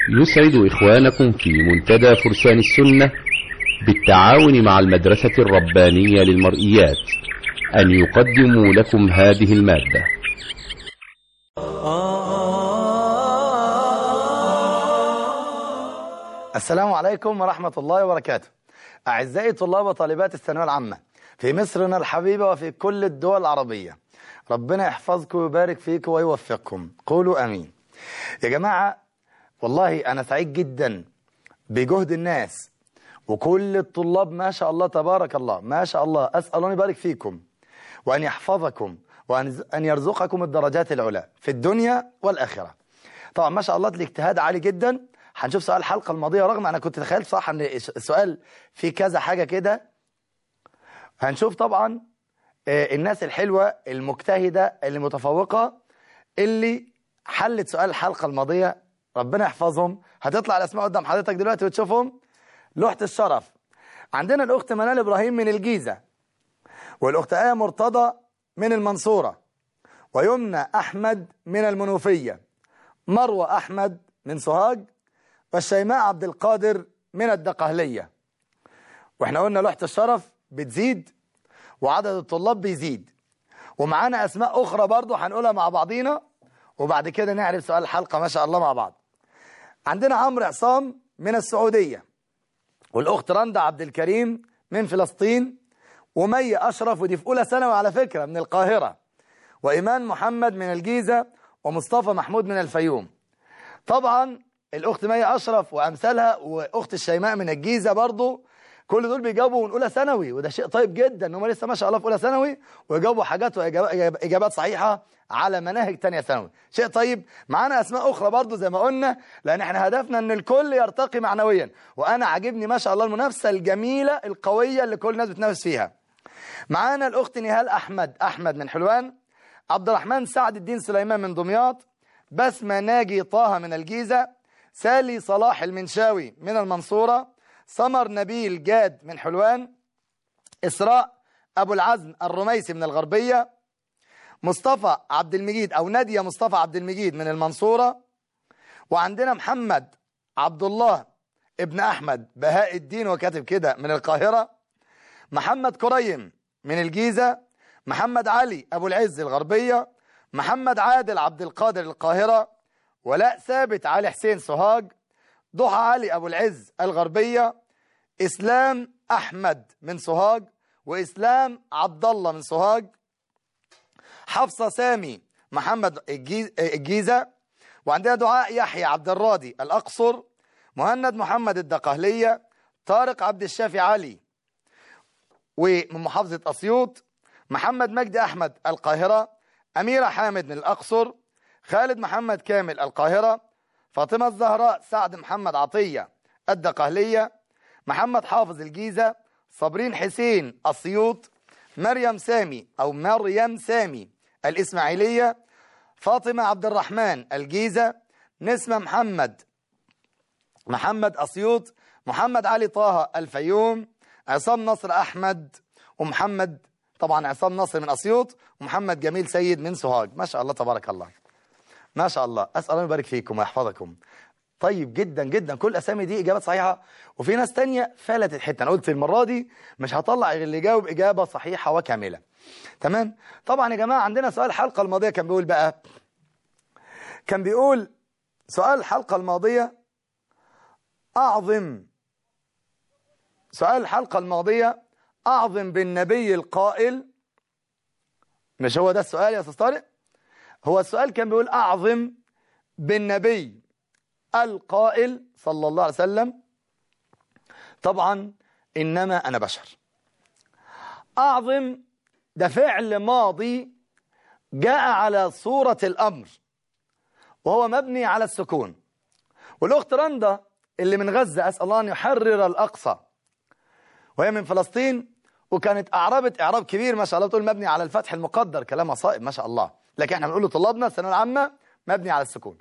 يسعد إخوانكم في منتدى فرسان السنة بالتعاون مع المدرسة الربانية للمرئيات أن يقدموا لكم هذه المادة السلام عليكم ورحمة الله وبركاته أعزائي طلاب وطالبات الثانوية العامة في مصرنا الحبيبة وفي كل الدول العربية ربنا يحفظكم ويبارك فيكم ويوفقكم قولوا أمين يا جماعة والله أنا سعيد جدا بجهد الناس وكل الطلاب ما شاء الله تبارك الله ما شاء الله أسأل الله يبارك فيكم وأن يحفظكم وأن أن يرزقكم الدرجات العلى في الدنيا والآخرة طبعا ما شاء الله الاجتهاد عالي جدا هنشوف سؤال الحلقة الماضية رغم أنا كنت تخيلت صح أن السؤال فيه كذا حاجة كده هنشوف طبعا آه، الناس الحلوة المجتهدة اللي متفوقة اللي حلت سؤال الحلقة الماضية ربنا يحفظهم هتطلع الأسماء قدام حضرتك دلوقتي وتشوفهم لوحة الشرف عندنا الأخت منال إبراهيم من الجيزة والأخت آية مرتضى من المنصورة ويمنى أحمد من المنوفية مروة أحمد من سوهاج والشيماء عبد القادر من الدقهلية واحنا قلنا لوحة الشرف بتزيد وعدد الطلاب بيزيد ومعانا أسماء أخرى برضو هنقولها مع بعضينا وبعد كده نعرف سؤال الحلقة ما شاء الله مع بعض عندنا عمرو عصام من السعودية والأخت رندا عبد الكريم من فلسطين ومي أشرف ودي في أولى ثانوي على فكرة من القاهرة وإيمان محمد من الجيزة ومصطفى محمود من الفيوم طبعا الأخت مي أشرف وأمثالها وأخت الشيماء من الجيزة برضو كل دول بيجاوبوا من أولى ثانوي وده شيء طيب جدا إن هم لسه ما شاء الله في أولى ثانوي ويجاوبوا حاجات وإجابات صحيحة على مناهج تانية ثانوي شيء طيب معانا أسماء أخرى برضو زي ما قلنا لأن احنا هدفنا إن الكل يرتقي معنويا وأنا عاجبني ما شاء الله المنافسة الجميلة القوية اللي كل الناس بتنافس فيها معانا الأخت نهال أحمد أحمد من حلوان عبد الرحمن سعد الدين سليمان من دمياط بسمة ناجي طه من الجيزة سالي صلاح المنشاوي من المنصورة سمر نبيل جاد من حلوان إسراء أبو العزم الرميسي من الغربية مصطفى عبد المجيد أو نادية مصطفى عبد المجيد من المنصورة وعندنا محمد عبد الله ابن أحمد بهاء الدين وكاتب كده من القاهرة محمد كريم من الجيزة محمد علي أبو العز الغربية محمد عادل عبد القادر القاهرة ولاء ثابت علي حسين سوهاج ضحى علي أبو العز الغربية إسلام أحمد من سوهاج وإسلام عبد الله من سوهاج حفصة سامي محمد الجيزة وعندنا دعاء يحيى عبد الراضي الأقصر مهند محمد الدقهلية طارق عبد الشافي علي ومن محافظة أسيوط محمد مجدي أحمد القاهرة أميرة حامد من الأقصر خالد محمد كامل القاهرة فاطمة الزهراء سعد محمد عطية الدقهلية محمد حافظ الجيزة صابرين حسين أسيوط مريم سامي أو مريم سامي الإسماعيلية فاطمة عبد الرحمن الجيزة نسمة محمد محمد أسيوط محمد علي طه الفيوم عصام نصر أحمد ومحمد طبعا عصام نصر من أسيوط ومحمد جميل سيد من سوهاج ما شاء الله تبارك الله ما شاء الله أسأل الله يبارك فيكم ويحفظكم طيب جدا جدا كل الأسامي دي إجابات صحيحة وفي ناس تانية فلتت حتة أنا قلت المرة دي مش هطلع غير اللي يجاوب إجابة صحيحة وكاملة تمام طبعا يا جماعة عندنا سؤال الحلقة الماضية كان بيقول بقى كان بيقول سؤال الحلقة الماضية أعظم سؤال الحلقة الماضية أعظم بالنبي القائل مش هو ده السؤال يا أستاذ طارق هو السؤال كان بيقول أعظم بالنبي القائل صلى الله عليه وسلم طبعا إنما أنا بشر أعظم ده فعل ماضي جاء على صورة الأمر وهو مبني على السكون والأخت رندا اللي من غزة أسأل الله أن يحرر الأقصى وهي من فلسطين وكانت أعربت إعراب كبير ما شاء الله تقول مبني على الفتح المقدر كلامها صائب ما شاء الله لكن احنا بنقول لطلابنا الثانويه العامة مبني على السكون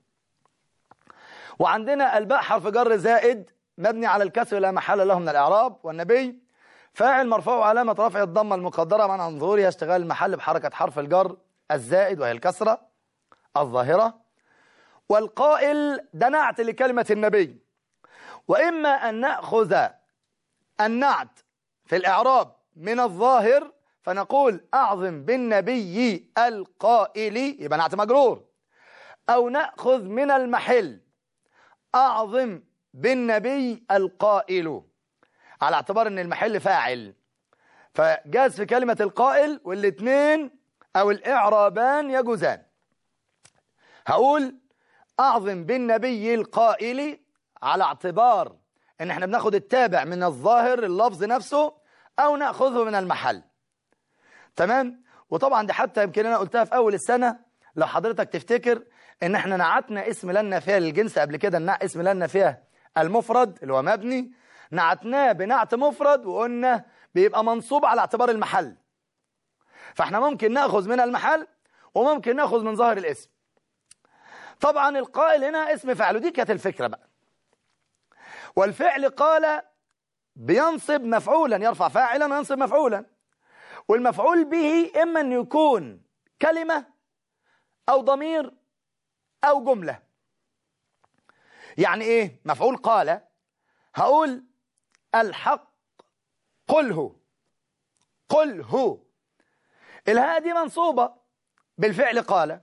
وعندنا الباء حرف جر زائد مبني على الكسر لا محل له من الإعراب والنبي فاعل مرفوع علامة رفع الضمة المقدرة منع عن ظهورها اشتغال المحل بحركة حرف الجر الزائد وهي الكسرة الظاهرة والقائل ده نعت لكلمة النبي وإما أن نأخذ النعت في الإعراب من الظاهر فنقول أعظم بالنبي القائل يبقى نعت مجرور أو نأخذ من المحل أعظم بالنبي القائل على اعتبار أن المحل فاعل فجاز في كلمة القائل والاثنين أو الإعرابان يجوزان هقول أعظم بالنبي القائل على اعتبار ان احنا بناخد التابع من الظاهر اللفظ نفسه او ناخذه من المحل تمام وطبعا دي حتى يمكن انا قلتها في اول السنه لو حضرتك تفتكر ان احنا نعتنا اسم لنا نافيه للجنس قبل كده نع اسم لنا نافيه المفرد اللي هو مبني نعتناه بنعت مفرد وقلنا بيبقى منصوب على اعتبار المحل فاحنا ممكن ناخذ من المحل وممكن ناخذ من ظاهر الاسم طبعا القائل هنا اسم فعل ودي كانت الفكره بقى والفعل قال بينصب مفعولا يرفع فاعلا وينصب مفعولا والمفعول به إما أن يكون كلمة أو ضمير أو جملة يعني إيه مفعول قال هقول الحق قله قله الهاء دي منصوبة بالفعل قال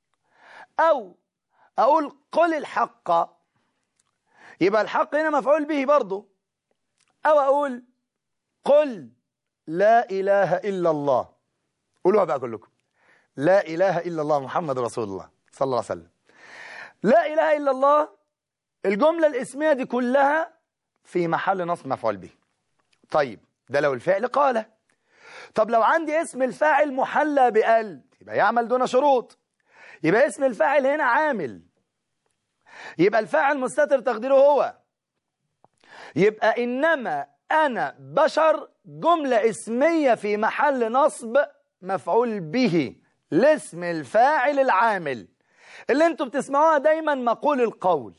أو أقول قل الحق يبقى الحق هنا مفعول به برضه أو أقول قل لا إله إلا الله قولوها بقى كلكم لا إله إلا الله محمد رسول الله صلى الله عليه وسلم لا إله إلا الله الجملة الاسمية دي كلها في محل نصب مفعول به طيب ده لو الفعل قال طب لو عندي اسم الفاعل محلى بأل يبقى يعمل دون شروط يبقى اسم الفاعل هنا عامل يبقى الفاعل مستتر تقديره هو يبقى إنما أنا بشر جملة اسمية في محل نصب مفعول به لاسم الفاعل العامل اللي انتوا بتسمعوها دايما مقول القول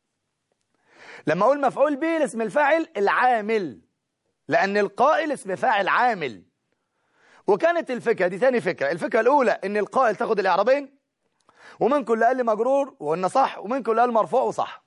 لما اقول مفعول به لاسم الفاعل العامل لأن القائل اسم فاعل عامل وكانت الفكرة دي ثاني فكرة الفكرة الأولى إن القائل تاخد الإعرابين ومنكم اللي قال لي مجرور وإن صح ومنكم اللي قال مرفوع وصح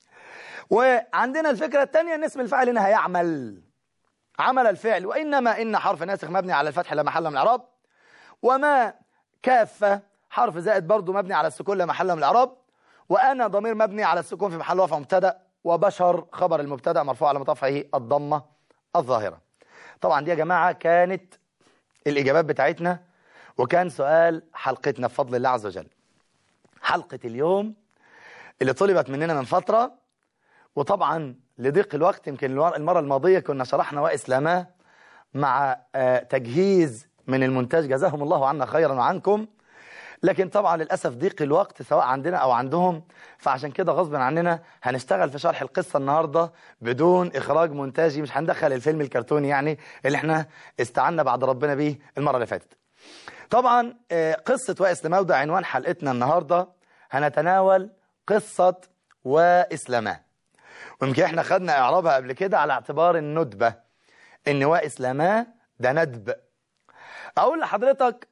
وعندنا الفكرة الثانية ان اسم الفاعل هنا هيعمل عمل الفعل وإنما إن حرف ناسخ مبني على الفتح لا محل من الإعراب وما كافة حرف زائد برضه مبني على السكون لا محل من الإعراب وأنا ضمير مبني على السكون في محل رفع مبتدا وبشر خبر المبتدا مرفوع على مطافعه الضمة الظاهرة طبعا دي يا جماعة كانت الإجابات بتاعتنا وكان سؤال حلقتنا بفضل الله عز وجل حلقة اليوم اللي طلبت مننا من فترة وطبعا لضيق الوقت يمكن المرة الماضية كنا شرحنا وإسلاماه مع تجهيز من المونتاج جزاهم الله عنا خيرا وعنكم لكن طبعا للأسف ضيق الوقت سواء عندنا أو عندهم فعشان كده غصبا عننا هنشتغل في شرح القصة النهاردة بدون إخراج مونتاجي مش هندخل الفيلم الكرتوني يعني اللي احنا استعنا بعد ربنا بيه المرة اللي فاتت طبعا قصة وإسلاماه ده عنوان حلقتنا النهاردة هنتناول قصة وإسلاماه ويمكن احنا خدنا اعرابها قبل كده على اعتبار الندبة ان وإسلاماه ده ندب اقول لحضرتك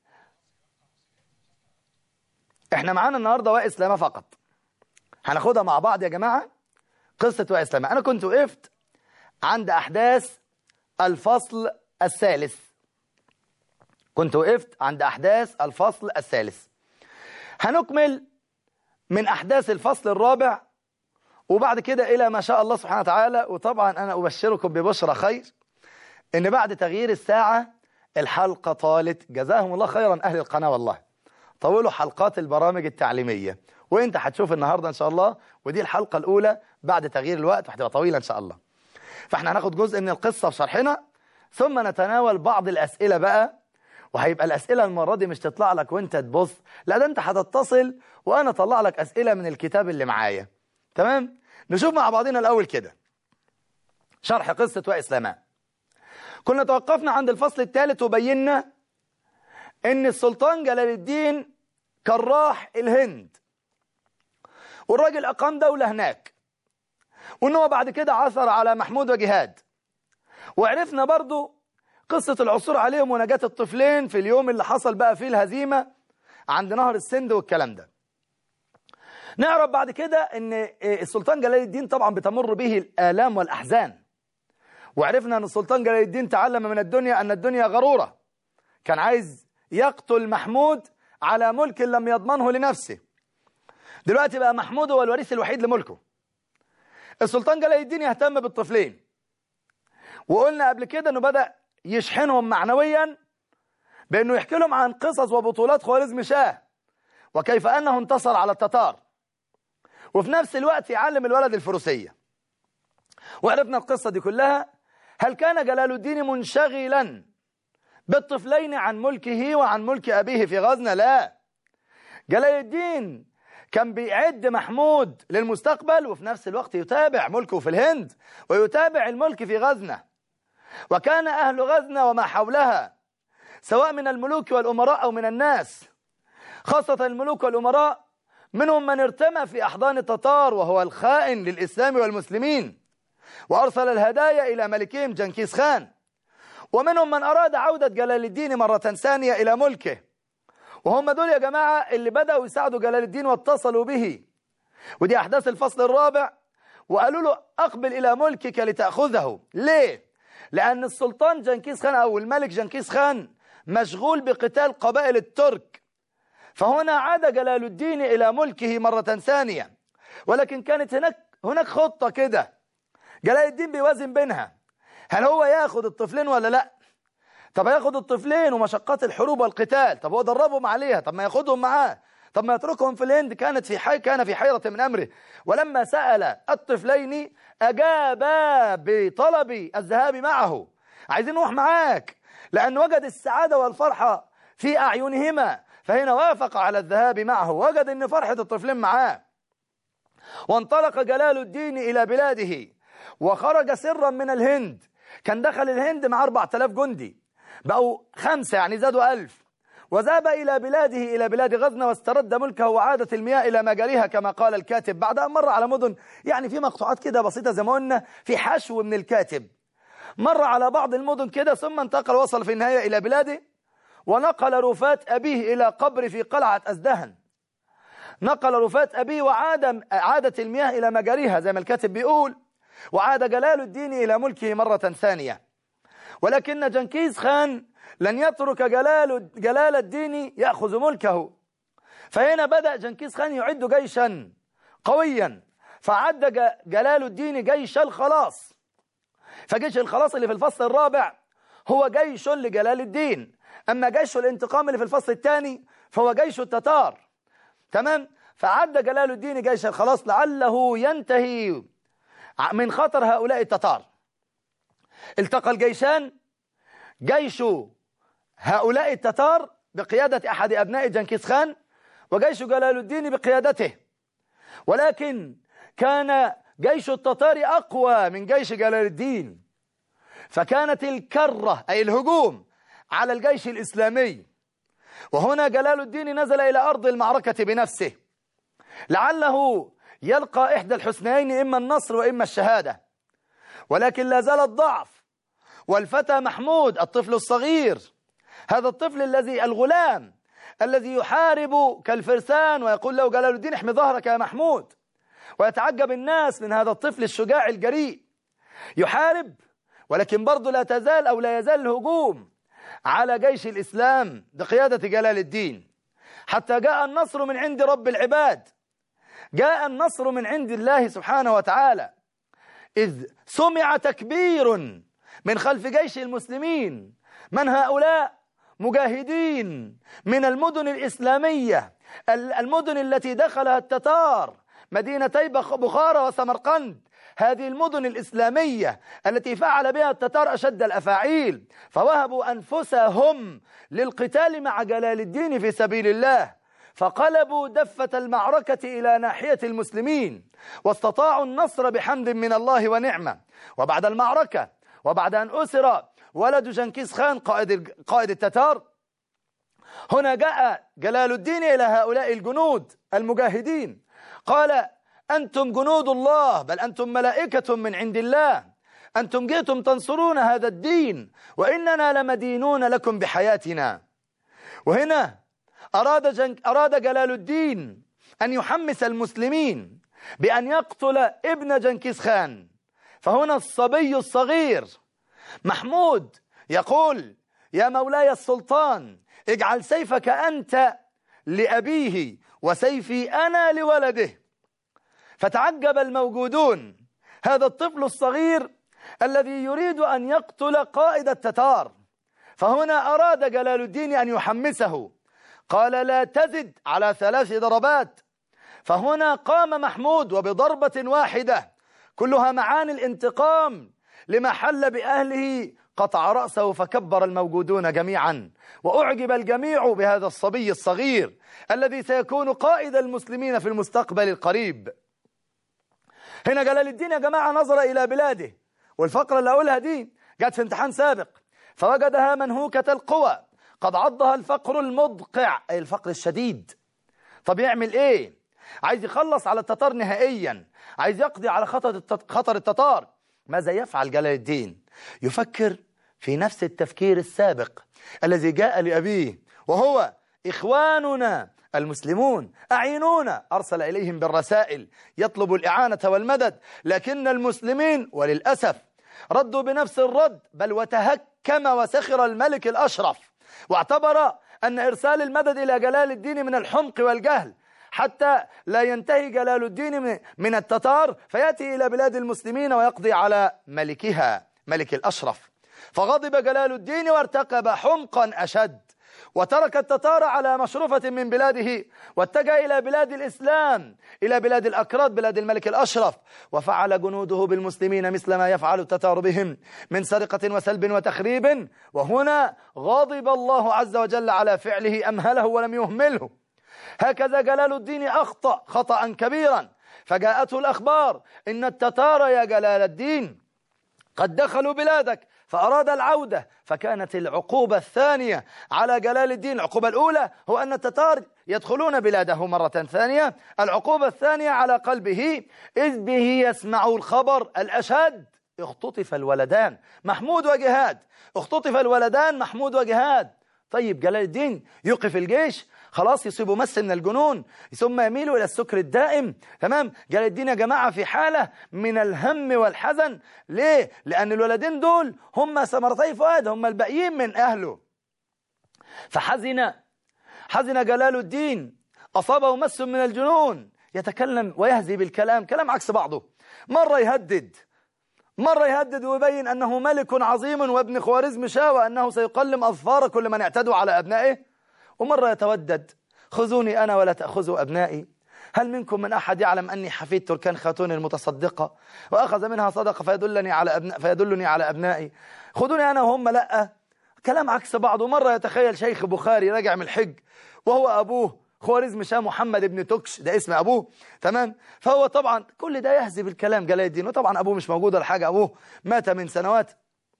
احنا معانا النهاردة وإسلاماه فقط هناخدها مع بعض يا جماعة قصة وإسلاماه انا كنت وقفت عند احداث الفصل الثالث كنت وقفت عند احداث الفصل الثالث هنكمل من احداث الفصل الرابع وبعد كده إلى ما شاء الله سبحانه وتعالى وطبعا أنا أبشركم ببشرى خير إن بعد تغيير الساعة الحلقة طالت جزاهم الله خيرا أهل القناة والله طولوا حلقات البرامج التعليمية وانت هتشوف النهاردة إن شاء الله ودي الحلقة الأولى بعد تغيير الوقت وهتبقى طويلة إن شاء الله فاحنا هناخد جزء من القصة في شرحنا ثم نتناول بعض الأسئلة بقى وهيبقى الأسئلة المرة دي مش تطلع لك وانت تبص لا ده انت هتتصل وأنا أطلع لك أسئلة من الكتاب اللي معايا تمام نشوف مع بعضنا الأول كده شرح قصة وإسلاماه كنا توقفنا عند الفصل الثالث وبينا ان السلطان جلال الدين كان راح الهند والراجل أقام دولة هناك وان هو بعد كده عثر على محمود وجهاد وعرفنا برضو قصة العثور عليهم ونجاة الطفلين في اليوم اللي حصل بقى فيه الهزيمة عند نهر السند والكلام ده نعرف بعد كده ان السلطان جلال الدين طبعا بتمر به الآلام والأحزان وعرفنا ان السلطان جلال الدين تعلم من الدنيا ان الدنيا غرورة كان عايز يقتل محمود على ملك لم يضمنه لنفسه دلوقتي بقى محمود هو الوريث الوحيد لملكه السلطان جلال الدين يهتم بالطفلين وقلنا قبل كده انه بدأ يشحنهم معنويا بانه يحكي لهم عن قصص وبطولات خوارزم شاه وكيف انه انتصر على التتار وفي نفس الوقت يعلم الولد الفروسية وعرفنا القصة دي كلها هل كان جلال الدين منشغلا بالطفلين عن ملكه وعن ملك أبيه في غزنة لا جلال الدين كان بيعد محمود للمستقبل وفي نفس الوقت يتابع ملكه في الهند ويتابع الملك في غزنة وكان أهل غزنة وما حولها سواء من الملوك والأمراء أو من الناس خاصة الملوك والأمراء منهم من ارتمى في أحضان التتار وهو الخائن للإسلام والمسلمين وأرسل الهدايا إلى ملكهم جنكيز خان ومنهم من أراد عودة جلال الدين مرة ثانية إلى ملكه وهم دول يا جماعة اللي بدأوا يساعدوا جلال الدين واتصلوا به ودي أحداث الفصل الرابع وقالوا له أقبل إلى ملكك لتأخذه ليه؟ لأن السلطان جنكيز خان أو الملك جنكيز خان مشغول بقتال قبائل الترك فهنا عاد جلال الدين إلى ملكه مرة ثانية ولكن كانت هناك هناك خطة كده جلال الدين بيوازن بينها هل هو ياخد الطفلين ولا لا طب ياخد الطفلين ومشقات الحروب والقتال طب هو دربهم عليها طب ما ياخدهم معاه طب ما يتركهم في الهند كانت في حي كان في حيرة من أمره ولما سأل الطفلين أجابا بطلب الذهاب معه عايزين نروح معاك لأن وجد السعادة والفرحة في أعينهما فهنا وافق على الذهاب معه وجد أن فرحة الطفلين معاه وانطلق جلال الدين إلى بلاده وخرج سرا من الهند كان دخل الهند مع 4000 جندي بقوا خمسة يعني زادوا ألف وذهب إلى بلاده إلى بلاد غزنة واسترد ملكه وعادت المياه إلى مجاريها كما قال الكاتب بعد أن مر على مدن يعني في مقطوعات كده بسيطة زي ما قلنا في حشو من الكاتب مر على بعض المدن كده ثم انتقل وصل في النهاية إلى بلاده ونقل رفات أبيه إلى قبر في قلعة أزدهن نقل رفات أبيه وعاد عادت المياه إلى مجاريها زي ما الكاتب بيقول وعاد جلال الدين إلى ملكه مرة ثانية ولكن جنكيز خان لن يترك جلال, جلال الدين يأخذ ملكه فهنا بدأ جنكيز خان يعد جيشا قويا فعد جلال الدين جيش الخلاص فجيش الخلاص اللي في الفصل الرابع هو جيش لجلال الدين أما جيش الانتقام اللي في الفصل الثاني فهو جيش التتار تمام فعد جلال الدين جيش الخلاص لعله ينتهي من خطر هؤلاء التتار التقى الجيشان جيش هؤلاء التتار بقيادة أحد أبناء جنكيز خان وجيش جلال الدين بقيادته ولكن كان جيش التتار أقوى من جيش جلال الدين فكانت الكرة أي الهجوم على الجيش الإسلامي وهنا جلال الدين نزل إلى أرض المعركة بنفسه لعله يلقى إحدى الحسنين إما النصر وإما الشهادة ولكن لا زال الضعف والفتى محمود الطفل الصغير هذا الطفل الذي الغلام الذي يحارب كالفرسان ويقول له جلال الدين احمي ظهرك يا محمود ويتعجب الناس من هذا الطفل الشجاع الجريء يحارب ولكن برضه لا تزال أو لا يزال الهجوم على جيش الإسلام بقيادة جلال الدين حتى جاء النصر من عند رب العباد جاء النصر من عند الله سبحانه وتعالى إذ سمع تكبير من خلف جيش المسلمين من هؤلاء مجاهدين من المدن الإسلامية المدن التي دخلها التتار مدينتي بخارى وسمرقند هذه المدن الإسلامية التي فعل بها التتار أشد الأفاعيل فوهبوا أنفسهم للقتال مع جلال الدين في سبيل الله فقلبوا دفة المعركة إلى ناحية المسلمين واستطاعوا النصر بحمد من الله ونعمة وبعد المعركة وبعد أن أسر ولد جنكيز خان قائد, قائد التتار هنا جاء جلال الدين إلى هؤلاء الجنود المجاهدين قال أنتم جنود الله بل أنتم ملائكة من عند الله أنتم جئتم تنصرون هذا الدين وإننا لمدينون لكم بحياتنا وهنا أراد, جنك أراد جلال الدين أن يحمس المسلمين بأن يقتل ابن جنكيز خان فهنا الصبي الصغير محمود يقول يا مولاي السلطان اجعل سيفك أنت لأبيه وسيفي أنا لولده فتعجب الموجودون هذا الطفل الصغير الذي يريد أن يقتل قائد التتار فهنا أراد جلال الدين أن يحمسه قال لا تزد على ثلاث ضربات فهنا قام محمود وبضربة واحدة كلها معاني الانتقام لما حل بأهله قطع رأسه فكبر الموجودون جميعا وأعجب الجميع بهذا الصبي الصغير الذي سيكون قائد المسلمين في المستقبل القريب هنا جلال الدين يا جماعة نظر إلى بلاده والفقرة اللي أقولها دي جت في امتحان سابق فوجدها منهوكة القوى قد عضها الفقر المدقع أي الفقر الشديد طب يعمل إيه عايز يخلص على التتار نهائيا عايز يقضي على خطر خطر التتار ماذا يفعل جلال الدين يفكر في نفس التفكير السابق الذي جاء لأبيه وهو إخواننا المسلمون أعينونا أرسل إليهم بالرسائل يطلب الإعانة والمدد لكن المسلمين وللأسف ردوا بنفس الرد بل وتهكم وسخر الملك الأشرف واعتبر أن إرسال المدد إلى جلال الدين من الحمق والجهل حتى لا ينتهي جلال الدين من التتار فيأتي إلى بلاد المسلمين ويقضي على ملكها ملك الأشرف فغضب جلال الدين وارتكب حمقا أشد وترك التتار على مشرفة من بلاده واتجه إلى بلاد الإسلام إلى بلاد الأكراد بلاد الملك الأشرف وفعل جنوده بالمسلمين مثل ما يفعل التتار بهم من سرقة وسلب وتخريب وهنا غضب الله عز وجل على فعله أمهله ولم يهمله هكذا جلال الدين أخطأ خطأ كبيرا فجاءته الأخبار إن التتار يا جلال الدين قد دخلوا بلادك فأراد العودة فكانت العقوبة الثانية على جلال الدين العقوبة الأولى هو أن التتار يدخلون بلاده مرة ثانية العقوبة الثانية على قلبه إذ به يسمع الخبر الأشد اختطف الولدان محمود وجهاد اختطف الولدان محمود وجهاد طيب جلال الدين يوقف الجيش خلاص يصيبه مس من الجنون ثم يميل إلى السكر الدائم تمام جلال الدين يا جماعة في حالة من الهم والحزن ليه؟ لأن الولدين دول هم ثمرتي فؤاد هم الباقيين من أهله فحزن حزن جلال الدين أصابه مس من الجنون يتكلم ويهزي بالكلام كلام عكس بعضه مرة يهدد مرة يهدد ويبين أنه ملك عظيم وابن خوارزم شاء وأنه سيقلم أظفار كل من اعتدوا على أبنائه ومرة يتودد خذوني أنا ولا تأخذوا أبنائي هل منكم من أحد يعلم أني حفيد تركان خاتون المتصدقة وأخذ منها صدقة فيدلني على أبناء فيدلني على أبنائي خذوني أنا وهم لا كلام عكس بعض ومرة يتخيل شيخ بخاري راجع من الحج وهو أبوه خوارزم شاه محمد ابن توكش ده اسم أبوه تمام فهو طبعا كل ده يهزي بالكلام جلال الدين وطبعا أبوه مش موجود ولا حاجة أبوه مات من سنوات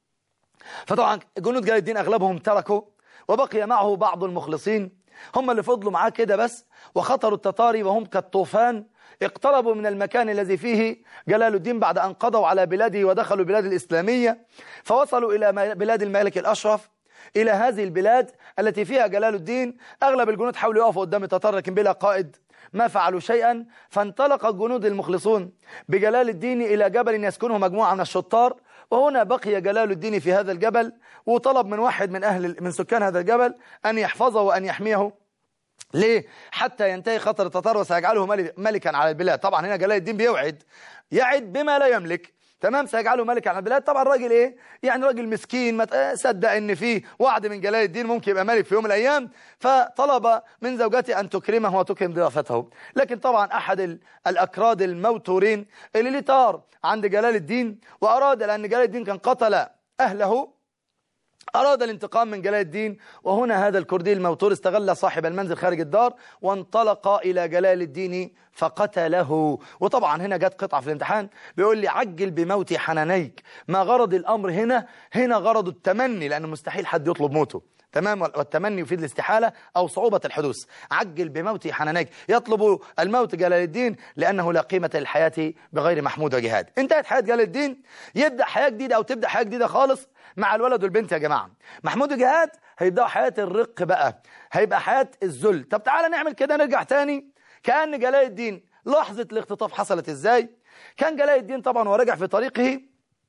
فطبعا جنود جلال الدين أغلبهم تركوا وبقي معه بعض المخلصين هم اللي فضلوا معاه كده بس وخطروا التتاري وهم كالطوفان اقتربوا من المكان الذي فيه جلال الدين بعد أن قضوا على بلاده ودخلوا البلاد الإسلامية فوصلوا إلى بلاد الملك الأشرف إلى هذه البلاد التي فيها جلال الدين أغلب الجنود حاولوا يقفوا قدام التتار لكن بلا قائد ما فعلوا شيئا فانطلق الجنود المخلصون بجلال الدين إلى جبل يسكنه مجموعة من الشطار وهنا بقي جلال الدين في هذا الجبل وطلب من واحد من أهل من سكان هذا الجبل أن يحفظه وأن يحميه ليه؟ حتى ينتهي خطر التتار وسيجعله ملكا على البلاد طبعا هنا جلال الدين بيوعد يعد بما لا يملك تمام سيجعله ملكا على البلاد طبعا الراجل ايه يعني راجل مسكين ما صدق ان فيه وعد من جلال الدين ممكن يبقى ملك في يوم من الايام فطلب من زوجته ان تكرمه وتكرم ضيافته لكن طبعا احد الاكراد الموتورين اللي ليه طار عند جلال الدين واراد لان جلال الدين كان قتل اهله أراد الانتقام من جلال الدين وهنا هذا الكردي الموتور استغل صاحب المنزل خارج الدار وانطلق إلى جلال الدين فقتله وطبعا هنا جت قطعة في الامتحان بيقول لي عجل بموت حنانيك ما غرض الأمر هنا هنا غرض التمني لأنه مستحيل حد يطلب موته تمام والتمني يفيد الاستحالة أو صعوبة الحدوث عجل بموت حنانيك يطلب الموت جلال الدين لأنه لا قيمة للحياة بغير محمود وجهاد انتهت حياة جلال الدين يبدأ حياة جديدة أو تبدأ حياة جديدة خالص مع الولد والبنت يا جماعة محمود وجهاد هيبدأوا حياة الرق بقى هيبقى حياة الذل طب تعالى نعمل كده نرجع تاني كأن جلال الدين لحظة الاختطاف حصلت ازاي كان جلال الدين طبعا وراجع في طريقه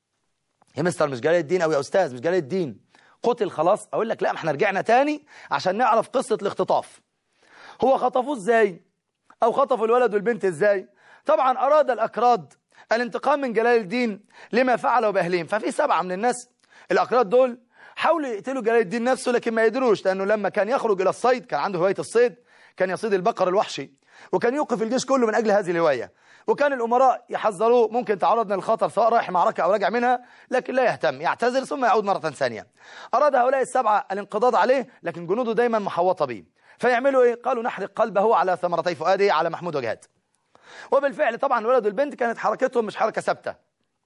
يا مستر مش جلال الدين او يا استاذ مش جلال الدين قتل خلاص اقول لك لا ما احنا رجعنا تاني عشان نعرف قصة الاختطاف هو خطفوه ازاي او خطفوا الولد والبنت ازاي طبعا اراد الاكراد الانتقام من جلال الدين لما فعله باهلهم ففي سبعة من الناس الاكراد دول حاولوا يقتلوا جلال الدين نفسه لكن ما يقدروش لانه لما كان يخرج الى الصيد كان عنده هواية الصيد كان يصيد البقر الوحشي وكان يوقف الجيش كله من اجل هذه الهواية وكان الامراء يحذروه ممكن تعرضنا للخطر سواء رايح معركة او راجع منها لكن لا يهتم يعتذر ثم يعود مرة ثانية اراد هؤلاء السبعة الانقضاض عليه لكن جنوده دايما محوطة به فيعملوا ايه قالوا نحرق قلبه على ثمرتي فؤاده على محمود وجهاد وبالفعل طبعا الولد والبنت كانت حركتهم مش حركة ثابته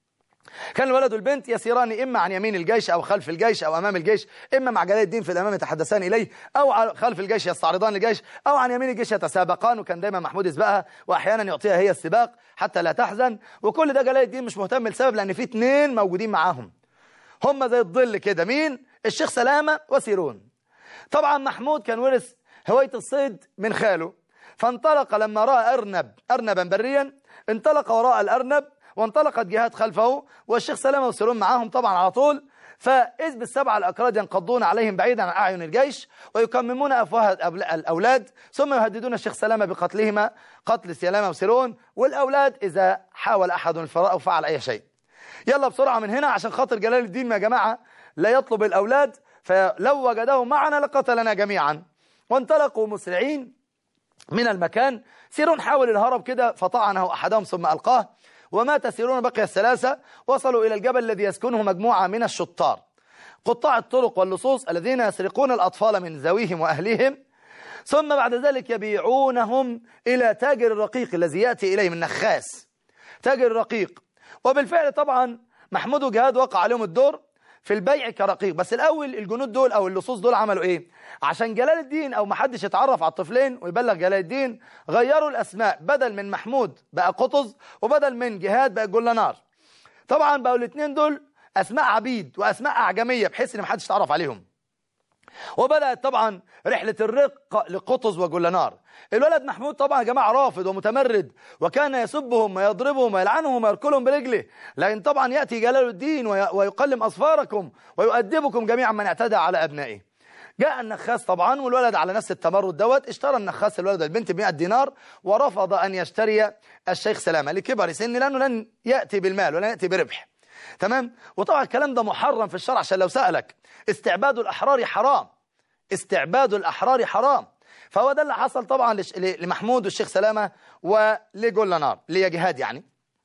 كان الولد والبنت يسيران إما عن يمين الجيش أو خلف الجيش أو أمام الجيش إما مع جلال الدين في الأمام يتحدثان إليه أو خلف الجيش يستعرضان الجيش أو عن يمين الجيش يتسابقان وكان دايما محمود يسبقها وأحيانا يعطيها هي السباق حتى لا تحزن وكل ده جلال الدين مش مهتم لسبب لأن في اثنين موجودين معاهم هم زي الظل كده مين الشيخ سلامة وسيرون طبعا محمود كان ورث هواية الصيد من خاله فانطلق لما رأى أرنب أرنبا بريا انطلق وراء الأرنب وانطلقت جهات خلفه والشيخ سلامة وسيرون معاهم طبعا على طول فإذ بالسبعة الأكراد ينقضون عليهم بعيدا عن أعين الجيش ويكممون أفواه الأولاد ثم يهددون الشيخ سلامة بقتلهما قتل سلامة وسيرون والأولاد إذا حاول أحد الفراء أو فعل أي شيء يلا بسرعة من هنا عشان خاطر جلال الدين يا جماعة لا يطلب الأولاد فلو وجده معنا لقتلنا جميعا وانطلقوا مسرعين من المكان سيرون حاول الهرب كده فطعنه أحدهم ثم ألقاه ومات سيرون بقي الثلاثة وصلوا إلى الجبل الذي يسكنه مجموعة من الشطار قطاع الطرق واللصوص الذين يسرقون الأطفال من ذويهم وأهليهم ثم بعد ذلك يبيعونهم إلى تاجر الرقيق الذي يأتي إليه من نخاس تاجر الرقيق وبالفعل طبعا محمود وجهاد وقع عليهم الدور في البيع كرقيق بس الأول الجنود دول أو اللصوص دول عملوا إيه عشان جلال الدين أو محدش يتعرف على الطفلين ويبلغ جلال الدين غيروا الأسماء بدل من محمود بقى قطز وبدل من جهاد بقى جلنار طبعا بقوا الاثنين دول أسماء عبيد وأسماء أعجمية بحيث إن محدش يتعرف عليهم وبدأت طبعا رحلة الرق لقطز وجلنار الولد محمود طبعا يا جماعة رافض ومتمرد وكان يسبهم ويضربهم ويلعنهم ويركلهم برجله لكن طبعا يأتي جلال الدين ويقلم أصفاركم ويؤدبكم جميعا من اعتدى على أبنائه جاء النخاس طبعا والولد على نفس التمرد دوت اشترى النخاس الولد البنت ب 100 دينار ورفض أن يشتري الشيخ سلامة لكبر سن لأنه لن يأتي بالمال ولن يأتي بربح تمام وطبعا الكلام ده محرم في الشرع عشان لو سألك استعباد الأحرار حرام استعباد الأحرار حرام فهو ده اللي حصل طبعا لمحمود والشيخ سلامة ولجولنار لجهاد يعني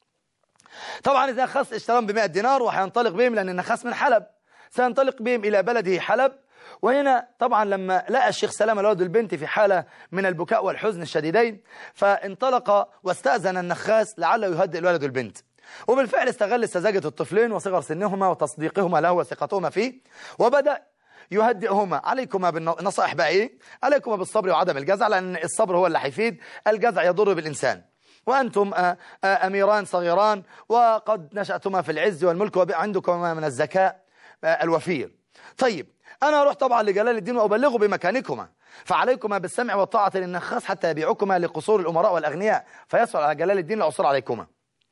طبعا إذا خص اشتراهم ب 100 دينار وهينطلق بهم لأن النخاس من حلب سينطلق بهم إلى بلده حلب وهنا طبعا لما لقى الشيخ سلامة الولد البنت في حالة من البكاء والحزن الشديدين فانطلق واستأذن النخاس لعله يهدئ الولد البنت وبالفعل استغل سذاجة الطفلين وصغر سنهما وتصديقهما له وثقتهما فيه وبدأ يهدئهما عليكما بالنصائح بقى ايه عليكما بالصبر وعدم الجزع لأن الصبر هو اللي هيفيد الجزع يضر بالإنسان وأنتم أميران صغيران وقد نشأتما في العز والملك وعندكما من الذكاء الوفير طيب أنا أروح طبعا لجلال الدين وأبلغه بمكانكما فعليكما بالسمع والطاعة للنخاس حتى يبيعكما لقصور الأمراء والأغنياء فيسأل على جلال الدين العصور عليكما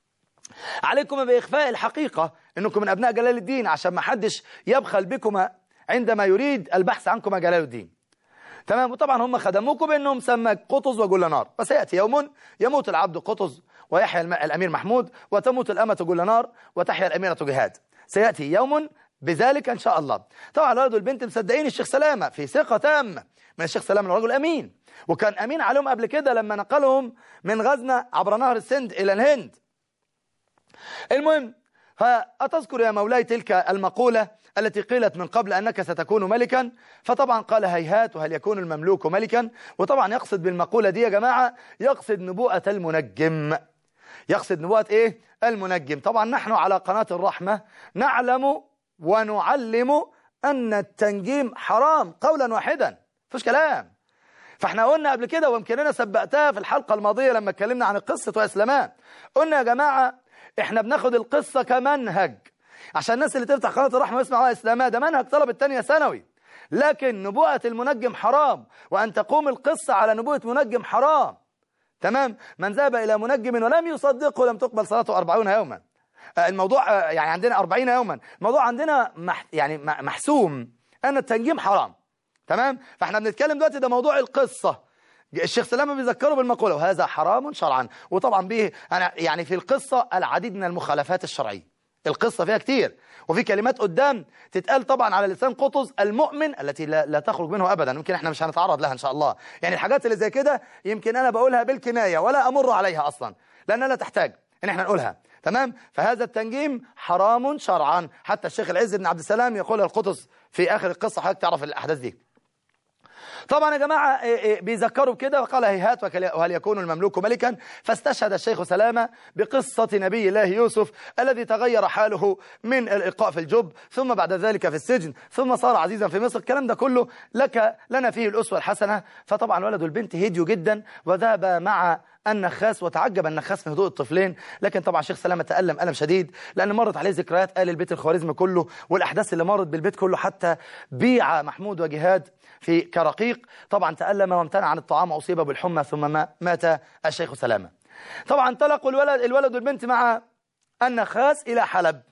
عليكم بإخفاء الحقيقة أنكم من أبناء جلال الدين عشان ما حدش يبخل بكما عندما يريد البحث عنكما جلال الدين تمام وطبعا هم خدموكم بأنهم سمك قطز وجلنار وسيأتي يوم يموت العبد قطز ويحيا الأمير محمود وتموت الأمة جلنار وتحيا الأميرة جهاد سيأتي يوم بذلك إن شاء الله طبعا الولد والبنت مصدقين الشيخ سلامة في ثقة تامة من الشيخ سلامة الرجل أمين وكان أمين عليهم قبل كده لما نقلهم من غزنة عبر نهر السند إلى الهند المهم أتذكر يا مولاي تلك المقولة التي قيلت من قبل أنك ستكون ملكا فطبعا قال هيهات وهل يكون المملوك ملكا وطبعا يقصد بالمقولة دي يا جماعة يقصد نبوءة المنجم يقصد نبوءة إيه المنجم طبعا نحن على قناة الرحمة نعلم ونعلم أن التنجيم حرام قولا واحدا فيش كلام فاحنا قلنا قبل كده ويمكن انا سبقتها في الحلقة الماضية لما اتكلمنا عن قصة وإسلامان قلنا يا جماعة احنا بناخد القصة كمنهج عشان الناس اللي تفتح قناة الرحمة ويسمعوا إسلامها ده منهج طلب التانية ثانوي لكن نبوءة المنجم حرام وأن تقوم القصة على نبوءة منجم حرام تمام من ذهب إلى منجم ولم يصدقه لم تقبل صلاته أربعون يوما آه، الموضوع آه، يعني عندنا أربعين يوما الموضوع عندنا مح يعني م- محسوم أن التنجيم حرام تمام فاحنا بنتكلم دلوقتي ده موضوع القصة الشيخ سلامة بيذكره بالمقولة وهذا حرام شرعا وطبعا به أنا يعني في القصة العديد من المخالفات الشرعية القصة فيها كتير وفي كلمات قدام تتقال طبعا على لسان قطز المؤمن التي لا, لا تخرج منه أبدا يمكن احنا مش هنتعرض لها إن شاء الله يعني الحاجات اللي زي كده يمكن أنا بقولها بالكناية ولا أمر عليها أصلا لأنها لا تحتاج إن احنا نقولها تمام فهذا التنجيم حرام شرعا حتى الشيخ العز بن عبد السلام يقول القطز في آخر القصة حضرتك تعرف الأحداث دي طبعا يا جماعة إيه إيه بيذكروا بكده وقال هيهات وكل- وهل يكون المملوك ملكا فاستشهد الشيخ سلامة بقصة نبي الله يوسف الذي تغير حاله من الإلقاء في الجب ثم بعد ذلك في السجن ثم صار عزيزا في مصر الكلام ده كله لك لنا فيه الأسوة الحسنة فطبعا الولد والبنت هديوا جدا وذهب مع النخاس وتعجب النخاس من هدوء الطفلين لكن طبعا شيخ سلامة تألم ألم شديد لأن مرت عليه ذكريات آل البيت الخوارزمي كله والأحداث اللي مرت بالبيت كله حتى بيع محمود وجهاد في كرقيق طبعا تألم وامتنع عن الطعام وأصيب بالحمى ثم ما مات الشيخ سلامة طبعا انطلقوا الولد الولد والبنت مع النخاس إلى حلب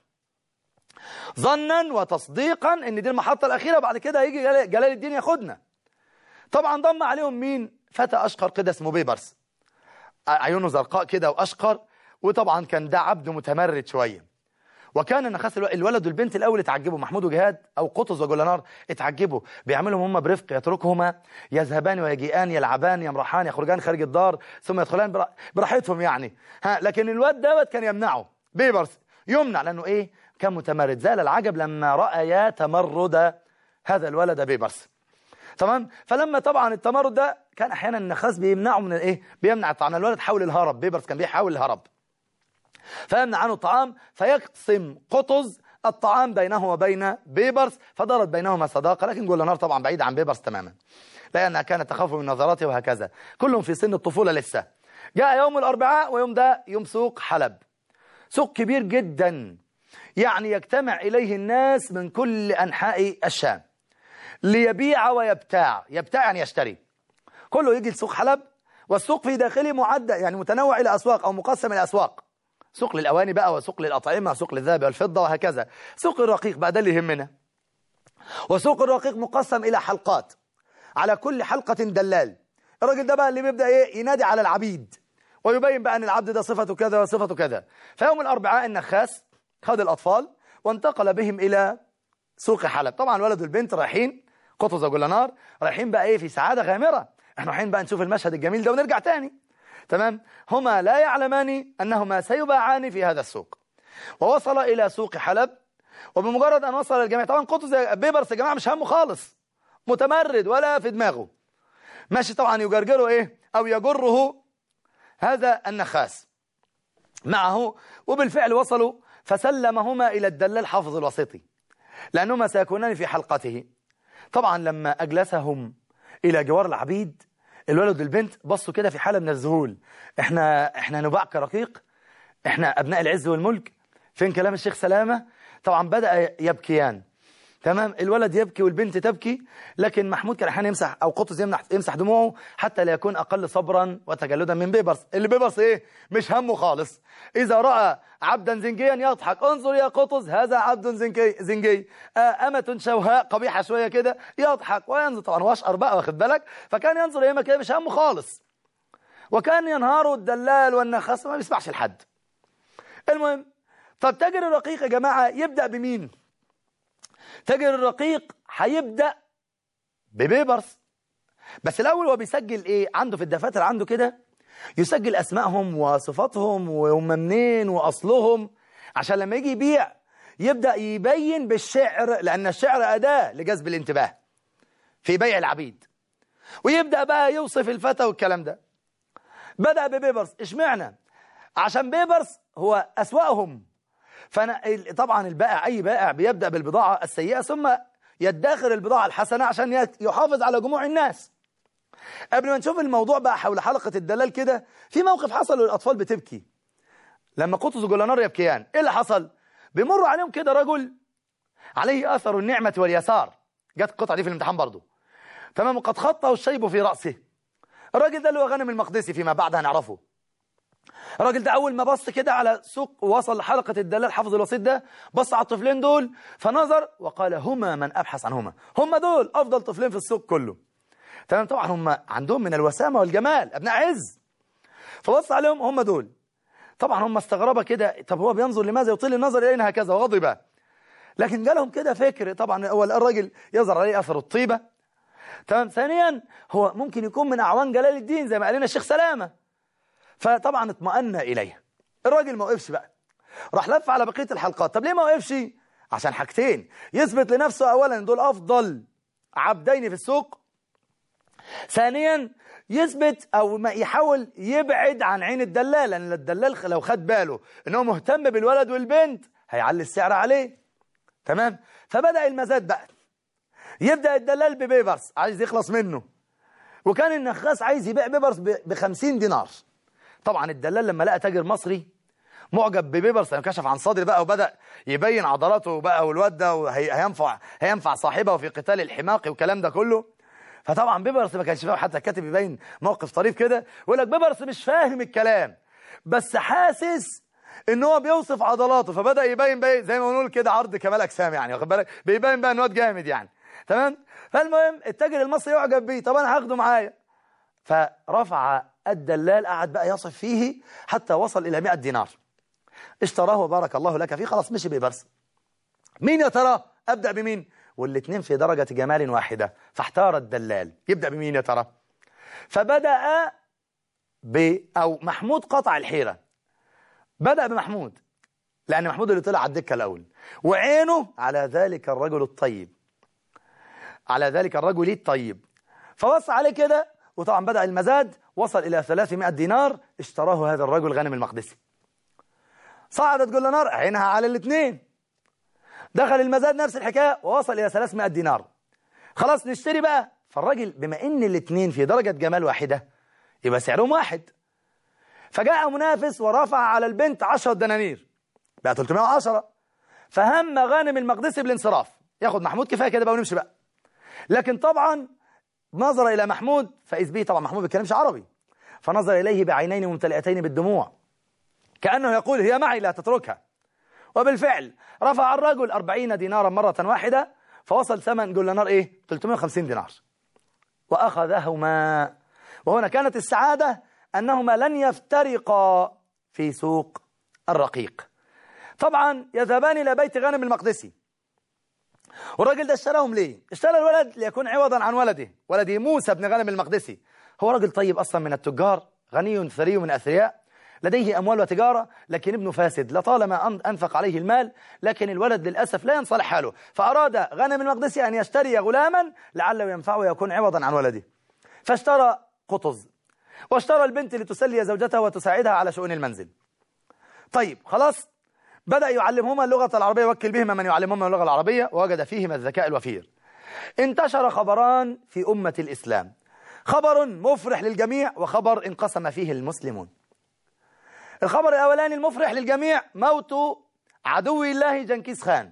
ظنا وتصديقا ان دي المحطة الأخيرة وبعد كده هيجي جلال جلال الدين ياخدنا طبعا ضم عليهم مين فتى أشقر كده اسمه بيبرس عيونه زرقاء كده وأشقر وطبعا كان ده عبد متمرد شوية وكان النخاس الو- الولد والبنت الأول اتعجبوا محمود وجهاد أو قطز وجولانار اتعجبوا بيعملهم هم برفق يتركهما يذهبان ويجيئان يلعبان يمرحان يخرجان خارج الدار ثم يدخلان برا- براحتهم يعني ها لكن الواد دوت كان يمنعه بيبرس يمنع لأنه إيه كان متمرد زال العجب لما رأيا تمرد هذا الولد بيبرس تمام فلما طبعا التمرد ده كان احيانا النخاس بيمنعه من الايه بيمنع الطعام الولد حاول الهرب بيبرس كان بيحاول الهرب فيمنع عنه الطعام فيقسم قطز الطعام بينه وبين بيبرس فدارت بينهما صداقة لكن جولانار طبعا بعيد عن بيبرس تماما لأنها كانت تخاف من نظراته وهكذا كلهم في سن الطفولة لسه جاء يوم الأربعاء ويوم ده يوم سوق حلب سوق كبير جدا يعني يجتمع إليه الناس من كل أنحاء الشام ليبيع ويبتاع يبتاع يعني يشتري كله يجي لسوق حلب والسوق في داخله معدة يعني متنوع إلى أسواق أو مقسم إلى أسواق سوق للأواني بقى وسوق للأطعمة وسوق للذهب والفضة وهكذا سوق الرقيق بقى ده اللي يهمنا وسوق الرقيق مقسم إلى حلقات على كل حلقة دلال الراجل ده بقى اللي بيبدأ إيه ينادي على العبيد ويبين بقى أن العبد ده صفته كذا وصفته كذا فيوم الأربعاء النخاس خد الأطفال وانتقل بهم إلى سوق حلب طبعا الولد والبنت رايحين قطز وجولانار رايحين بقى ايه في سعادة غامرة احنا رايحين بقى نشوف المشهد الجميل ده ونرجع تاني تمام هما لا يعلمان انهما سيباعان في هذا السوق ووصل الى سوق حلب وبمجرد ان وصل الجميع طبعا قطز بيبرس يا جماعه مش همه خالص متمرد ولا في دماغه ماشي طبعا يجرجره ايه او يجره هذا النخاس معه وبالفعل وصلوا فسلمهما الى الدلال حافظ الوسيطي لأنهما سيكونان في حلقته طبعا لما أجلسهم إلى جوار العبيد الولد والبنت بصوا كده في حالة من الذهول احنا احنا نباع كرقيق احنا أبناء العز والملك فين كلام الشيخ سلامة طبعا بدأ يبكيان تمام الولد يبكي والبنت تبكي لكن محمود كان احيانا يمسح او قطز يمنح يمسح دموعه حتى لا يكون اقل صبرا وتجلدا من بيبرس اللي بيبرس ايه مش همه خالص اذا راى عبدا زنجيا يضحك انظر يا قطز هذا عبد زنجي زنجي آه امه شوهاء قبيحه شويه كده يضحك وينظر طبعا هو اشقر بقى واخد بالك فكان ينظر ياما كده مش همه خالص وكان ينهار الدلال والنخاس ما بيسمعش لحد المهم طب تاجر الرقيق يا جماعه يبدا بمين تاجر الرقيق هيبدأ ببيبرس بس الأول هو بيسجل إيه عنده في الدفاتر عنده كده يسجل أسمائهم وصفاتهم وهم منين وأصلهم عشان لما يجي يبيع يبدأ يبين بالشعر لأن الشعر أداة لجذب الانتباه في بيع العبيد ويبدأ بقى يوصف الفتى والكلام ده بدأ ببيبرس اشمعنى عشان بيبرس هو أسوأهم فأنا طبعا البائع أي بائع بيبدأ بالبضاعة السيئة ثم يدخر البضاعة الحسنة عشان يحافظ على جموع الناس قبل ما نشوف الموضوع بقى حول حلقة الدلال كده في موقف حصل والأطفال بتبكي لما قطز وجولانار يبكيان إيه اللي حصل بيمر عليهم كده رجل عليه أثر النعمة واليسار جت القطعة دي في الامتحان برضو تمام وقد خطه الشيب في رأسه الراجل ده اللي هو غانم المقدسي فيما بعد هنعرفه الراجل ده اول ما بص كده على سوق ووصل لحلقه الدلال حافظ الوسيط ده بص على الطفلين دول فنظر وقال هما من ابحث عنهما هما دول افضل طفلين في السوق كله تمام طبعا هم عندهم من الوسامه والجمال ابناء عز فبص عليهم هم دول طبعا هم استغربوا كده طب هو بينظر لماذا يطيل النظر الينا هكذا وغضب لكن جالهم كده فكر طبعا اول الراجل يظهر عليه اثر الطيبه تمام ثانيا هو ممكن يكون من اعوان جلال الدين زي ما قال لنا الشيخ سلامه فطبعا اطمأن اليه الراجل ما وقفش بقى راح لف على بقيه الحلقات طب ليه ما وقفش عشان حاجتين يثبت لنفسه اولا دول افضل عبدين في السوق ثانيا يثبت او ما يحاول يبعد عن عين الدلال لان الدلال لو خد باله ان هو مهتم بالولد والبنت هيعلي السعر عليه تمام فبدأ المزاد بقى يبدأ الدلال ببيبرس عايز يخلص منه وكان النخاس عايز يبيع بيبرس ب 50 دينار طبعا الدلال لما لقى تاجر مصري معجب ببيبرس لما كشف عن صدري بقى وبدأ يبين عضلاته بقى والواد ده وهينفع هينفع صاحبه في قتال الحماق والكلام ده كله فطبعا بيبرس ما كانش فاهم حتى الكاتب يبين موقف طريف كده يقول لك بيبرس مش فاهم الكلام بس حاسس ان هو بيوصف عضلاته فبدا يبين بقى زي ما بنقول كده عرض كمال اجسام يعني واخد بالك بيبين بقى ان واد جامد يعني تمام فالمهم التاجر المصري يعجب بيه طب انا هاخده معايا فرفع الدلال قعد بقى يصف فيه حتى وصل الى 100 دينار اشتراه وبارك الله لك فيه خلاص مشي بيبرس مين يا ترى ابدا بمين والاثنين في درجة جمال واحدة فاحتار الدلال يبدأ بمين يا ترى فبدأ ب أو محمود قطع الحيرة بدأ بمحمود لأن محمود اللي طلع على الدكة الأول وعينه على ذلك الرجل الطيب على ذلك الرجل الطيب فوصى عليه كده وطبعا بدأ المزاد وصل إلى 300 دينار اشتراه هذا الرجل غنم المقدسي صعدت جل نار عينها على الاثنين دخل المزاد نفس الحكاية ووصل إلى 300 دينار خلاص نشتري بقى فالراجل بما ان الاثنين في درجة جمال واحدة يبقى سعرهم واحد فجاء منافس ورفع على البنت 10 دنانير بقى 310 فهم غانم المقدسي بالانصراف ياخد محمود كفايه كده بقى ونمشي بقى لكن طبعا نظر الى محمود فاذ به طبعا محمود ما بيتكلمش عربي فنظر اليه بعينين ممتلئتين بالدموع كانه يقول هي معي لا تتركها وبالفعل رفع الرجل 40 دينارا مرة واحدة فوصل ثمن جولنار ايه 350 دينار وأخذهما وهنا كانت السعادة أنهما لن يفترقا في سوق الرقيق طبعا يذهبان إلى بيت غانم المقدسي والراجل ده اشتراهم ليه اشترى الولد ليكون عوضا عن ولده ولده موسى بن غانم المقدسي هو راجل طيب أصلا من التجار غني ثري من أثرياء لديه أموال وتجارة لكن ابنه فاسد لطالما أنفق عليه المال لكن الولد للأسف لا ينصلح حاله فأراد غنم المقدسي أن يشتري غلاما لعله ينفعه ويكون عوضا عن ولده فاشترى قطز واشترى البنت لتسلي زوجته وتساعدها على شؤون المنزل طيب خلاص بدأ يعلمهما اللغة العربية وكل بهما من يعلمهما اللغة العربية ووجد فيهما الذكاء الوفير انتشر خبران في أمة الإسلام خبر مفرح للجميع وخبر انقسم فيه المسلمون الخبر الأولاني المفرح للجميع موت عدو الله جنكيز خان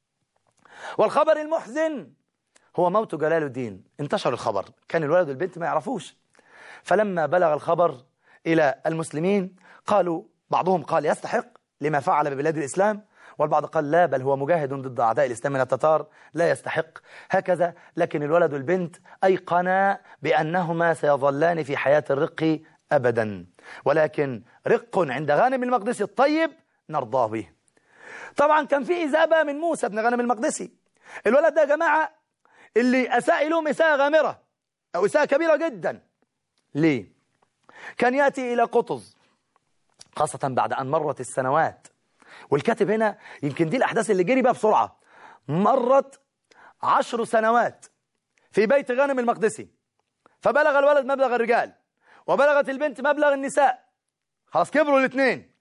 والخبر المحزن هو موت جلال الدين انتشر الخبر كان الولد والبنت ما يعرفوش فلما بلغ الخبر إلى المسلمين قالوا بعضهم قال يستحق لما فعل ببلاد الإسلام والبعض قال لا بل هو مجاهد ضد أعداء الإسلام من التتار لا يستحق هكذا لكن الولد والبنت أيقنا بأنهما سيظلان في حياة الرق أبدا ولكن رق عند غانم المقدسي الطيب نرضاه به طبعا كان في إزابة من موسى بن غانم المقدسي الولد ده يا جماعة اللي أساء لهم إساءة غامرة أو إساءة كبيرة جدا ليه؟ كان يأتي إلى قطز خاصة بعد أن مرت السنوات والكاتب هنا يمكن دي الأحداث اللي جري بقى بسرعة مرت عشر سنوات في بيت غانم المقدسي فبلغ الولد مبلغ الرجال وبلغت البنت مبلغ النساء خلاص كبروا الاثنين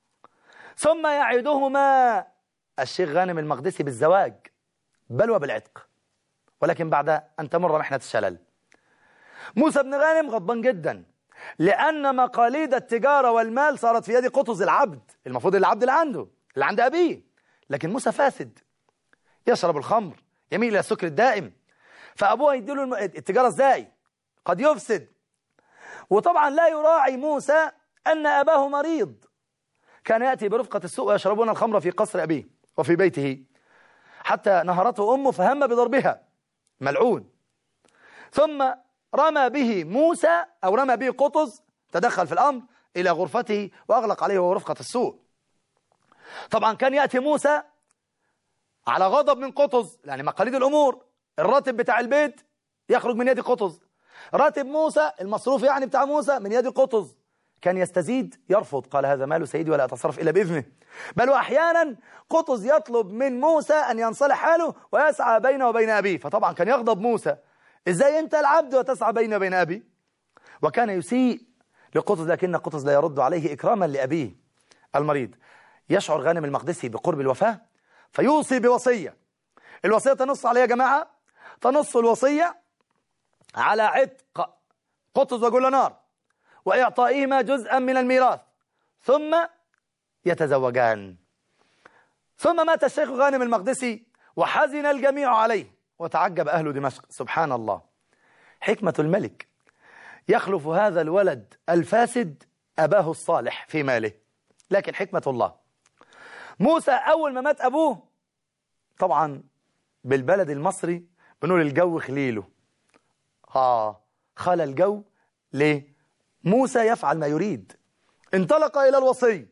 ثم يعدهما الشيخ غانم المقدسي بالزواج بل وبالعتق ولكن بعد أن تمر محنة الشلل موسى بن غانم غضبان جدا لأن مقاليد التجارة والمال صارت في يد قطز العبد المفروض العبد اللي عنده اللي عند أبيه لكن موسى فاسد يشرب الخمر يميل إلى السكر الدائم فأبوه يديله التجارة ازاي قد يفسد وطبعا لا يراعي موسى أن أباه مريض كان يأتي برفقة السوء ويشربون الخمر في قصر أبيه وفي بيته حتى نهرته أمه فهم بضربها ملعون ثم رمى به موسى أو رمى به قطز تدخل في الأمر إلى غرفته وأغلق عليه ورفقة السوء طبعا كان يأتي موسى على غضب من قطز يعني مقاليد الأمور الراتب بتاع البيت يخرج من يد قطز راتب موسى المصروف يعني بتاع موسى من يد قطز كان يستزيد يرفض قال هذا مال سيدي ولا أتصرف إلا بإذنه بل وأحيانا قطز يطلب من موسى أن ينصلح حاله ويسعى بينه وبين أبيه فطبعا كان يغضب موسى إزاي أنت العبد وتسعى بيني وبين أبي وكان يسيء لقطز لكن قطز لا يرد عليه إكراما لأبيه المريض يشعر غانم المقدسي بقرب الوفاة فيوصي بوصية الوصية تنص عليها يا جماعة تنص الوصية على عتق قطز وجل نار وإعطائهما جزءا من الميراث ثم يتزوجان ثم مات الشيخ غانم المقدسي وحزن الجميع عليه وتعجب أهل دمشق سبحان الله حكمة الملك يخلف هذا الولد الفاسد أباه الصالح في ماله لكن حكمة الله موسى أول ما مات أبوه طبعا بالبلد المصري بنقول الجو خليله آه خلى الجو ليه موسى يفعل ما يريد انطلق إلى الوصي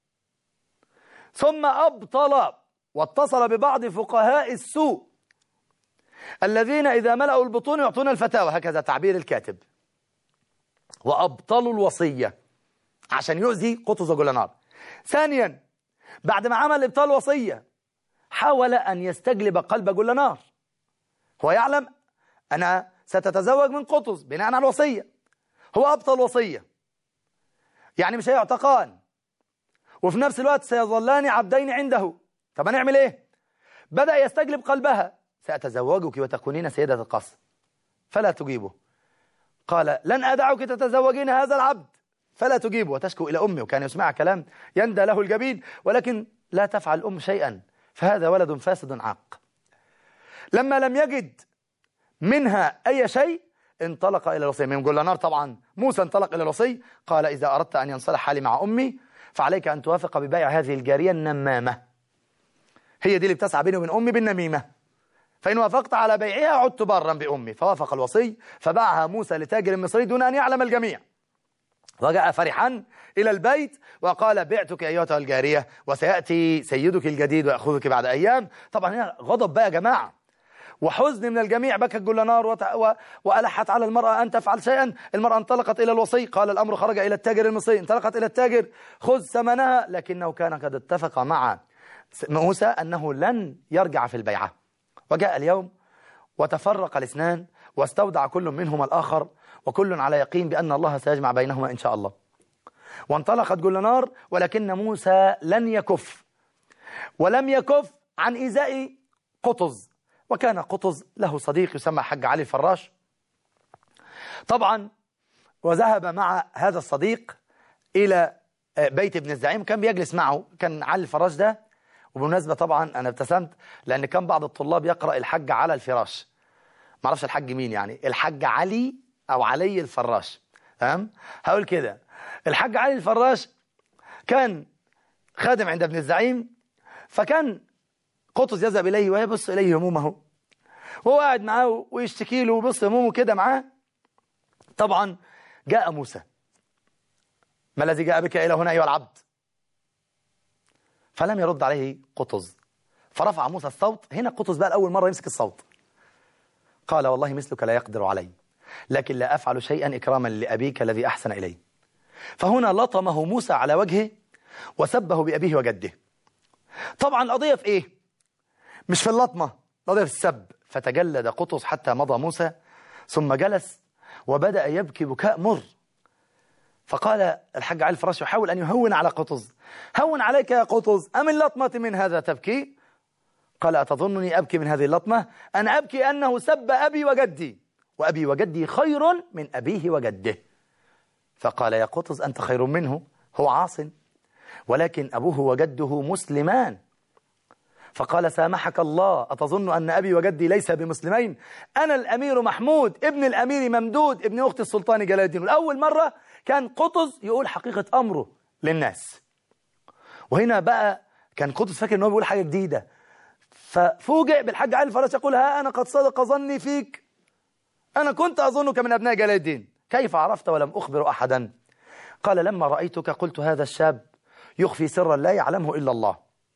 ثم أبطل واتصل ببعض فقهاء السوء الذين إذا ملأوا البطون يعطون الفتاوى هكذا تعبير الكاتب وأبطلوا الوصية عشان يؤذي قطز وجولانار ثانيا بعد ما عمل إبطال وصية حاول أن يستجلب قلب جولانار هو يعلم أنا ستتزوج من قطز بناء على الوصية هو أبطل وصية يعني مش هيعتقان وفي نفس الوقت سيظلان عبدين عنده طب هنعمل ايه بدأ يستجلب قلبها سأتزوجك وتكونين سيدة القصر فلا تجيبه قال لن أدعك تتزوجين هذا العبد فلا تجيبه وتشكو إلى أمي وكان يسمع كلام يندى له الجبين ولكن لا تفعل أم شيئا فهذا ولد فاسد عاق لما لم يجد منها أي شيء انطلق إلى الوصي من جولانار طبعا موسى انطلق إلى الوصي قال إذا أردت أن ينصلح حالي مع أمي فعليك أن توافق ببيع هذه الجارية النمامة هي دي اللي بتسعى بيني وبين أمي بالنميمة فإن وافقت على بيعها عدت برا بأمي فوافق الوصي فباعها موسى لتاجر مصري دون أن يعلم الجميع وجاء فرحا إلى البيت وقال بعتك أيتها الجارية وسيأتي سيدك الجديد ويأخذك بعد أيام طبعا هنا غضب بقى يا جماعة وحزن من الجميع بكت جلنار وت... و... وألحت على المرأة أن تفعل شيئا المرأة انطلقت إلى الوصي قال الأمر خرج إلى التاجر المصري انطلقت إلى التاجر خذ ثمنها لكنه كان قد اتفق مع موسى أنه لن يرجع في البيعة وجاء اليوم وتفرق الاثنان واستودع كل منهما الآخر وكل على يقين بأن الله سيجمع بينهما إن شاء الله وانطلقت جلنار ولكن موسى لن يكف ولم يكف عن إيذاء قطز وكان قطز له صديق يسمى حج علي الفراش طبعا وذهب مع هذا الصديق إلى بيت ابن الزعيم كان بيجلس معه كان علي الفراش ده وبالمناسبة طبعا أنا ابتسمت لأن كان بعض الطلاب يقرأ الحج على الفراش ما اعرفش الحج مين يعني الحج علي أو علي الفراش تمام هقول كده الحج علي الفراش كان خادم عند ابن الزعيم فكان قطز يذهب إليه ويبص إليه همومه وهو قاعد معاه ويشتكي له ويبص همومه كده معاه طبعا جاء موسى ما الذي جاء بك إلى هنا أيها العبد فلم يرد عليه قطز فرفع موسى الصوت هنا قطز بقى لأول مرة يمسك الصوت قال والله مثلك لا يقدر علي لكن لا أفعل شيئا إكراما لأبيك الذي أحسن إلي فهنا لطمه موسى على وجهه وسبه بأبيه وجده طبعا القضية في إيه مش في اللطمة القضية في السب فتجلد قطز حتى مضى موسى ثم جلس وبدأ يبكي بكاء مر فقال الحاج علي الفراش يحاول أن يهون على قطز هون عليك يا قطز أم اللطمة من هذا تبكي قال أتظنني أبكي من هذه اللطمة أنا أبكي أنه سب أبي وجدي وأبي وجدي خير من أبيه وجده فقال يا قطز أنت خير منه هو عاص ولكن أبوه وجده مسلمان فقال سامحك الله أتظن أن أبي وجدي ليس بمسلمين أنا الأمير محمود ابن الأمير ممدود ابن أخت السلطان جلال الدين والأول مرة كان قطز يقول حقيقة أمره للناس وهنا بقى كان قطز فاكر ان هو بيقول حاجة جديدة ففوجئ بالحاج علي الفراش يقول ها أنا قد صدق ظني فيك أنا كنت أظنك من أبناء جلال الدين كيف عرفت ولم أخبر أحدا قال لما رأيتك قلت هذا الشاب يخفي سرا لا يعلمه إلا الله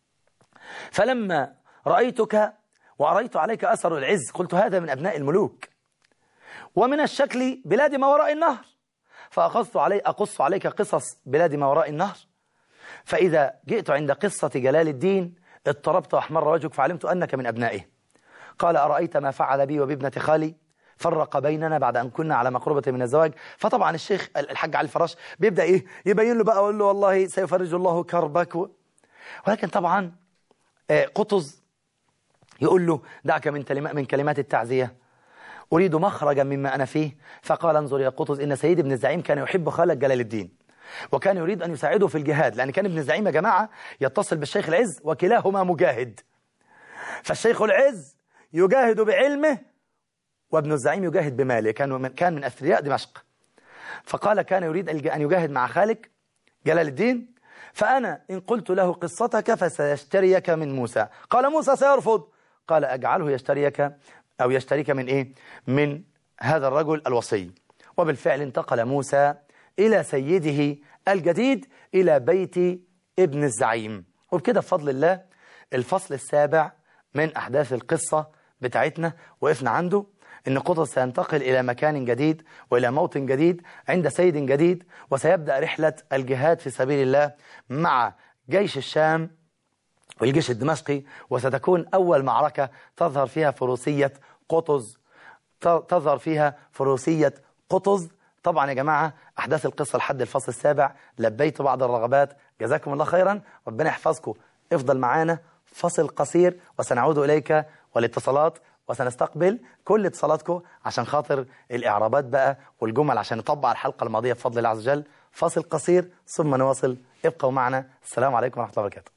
فلما رأيتك وأريت عليك أثر العز قلت هذا من أبناء الملوك ومن الشكل بلاد ما وراء النهر فأخذت علي أقص عليك قصص بلاد ما وراء النهر فإذا جئت عند قصة جلال الدين اضطربت وأحمر وجهك فعلمت أنك من أبنائه قال أرأيت ما فعل بي وبابنة خالي فرق بيننا بعد أن كنا على مقربة من الزواج فطبعا الشيخ الحاج علي الفراش بيبدأ إيه يبين له بقى أقول له والله سيفرج الله كربك و... ولكن طبعا آه، قطز يقول له دعك من كلمات من كلمات التعزية أريد مخرجا مما أنا فيه فقال انظر يا قطز إن سيد ابن الزعيم كان يحب خالد جلال الدين وكان يريد أن يساعده في الجهاد لأن كان ابن الزعيم يا جماعة يتصل بالشيخ العز وكلاهما مجاهد فالشيخ العز يجاهد بعلمه وابن الزعيم يجاهد بماله كان من كان من أثرياء دمشق فقال كان يريد أن يجاهد مع خالك جلال الدين فأنا إن قلت له قصتك فسيشتريك من موسى قال موسى سيرفض قال أجعله يشتريك أو يشتريك من إيه من هذا الرجل الوصي وبالفعل انتقل موسى إلى سيده الجديد إلى بيت ابن الزعيم وبكده بفضل الله الفصل السابع من أحداث القصة بتاعتنا وقفنا عنده إن قطز سينتقل إلى مكان جديد وإلى موطن جديد عند سيد جديد وسيبدأ رحلة الجهاد في سبيل الله مع جيش الشام والجيش الدمشقي وستكون أول معركة تظهر فيها فروسية قطز تظهر فيها فروسية قطز طبعا يا جماعة أحداث القصة لحد الفصل السابع لبيت بعض الرغبات جزاكم الله خيرا ربنا يحفظكم افضل معانا فصل قصير وسنعود إليك والاتصالات وسنستقبل كل اتصالاتكم عشان خاطر الإعرابات بقى والجمل عشان نطبق الحلقة الماضية بفضل الله عز وجل فاصل قصير ثم نواصل ابقوا معنا السلام عليكم ورحمة الله وبركاته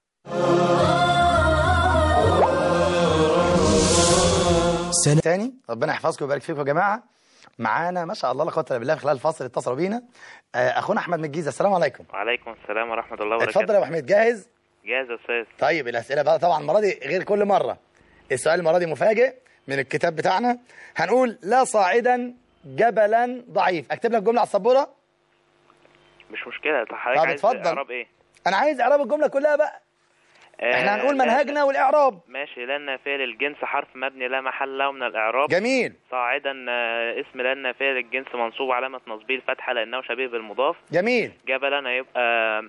سنة تاني ربنا يحفظكم ويبارك فيكم يا جماعة معانا ما شاء الله لا قوه الا بالله خلال الفاصل اتصلوا بينا آه، اخونا احمد من الجيزه السلام عليكم وعليكم السلام ورحمة الله وبركاته اتفضل يا ابو حميد جاهز جاهز يا أستاذ طيب الاسئله بقى طبعا المره دي غير كل مره السؤال المره دي مفاجئ من الكتاب بتاعنا هنقول لا صاعدا جبلا ضعيف اكتب لك جمله على السبوره مش مشكلة طب حضرتك طب عايز اتفضل. إعراب إيه؟ انا عايز اعراب الجمله كلها بقى احنا آه، هنقول لا- منهجنا والاعراب ماشي لأن نافية للجنس حرف مبني لا محل له من الإعراب جميل صاعدا آه، اسم لأن نافية للجنس منصوب علامة نصبه الفتحة لأنه شبيه بالمضاف جميل جبلا هيبقى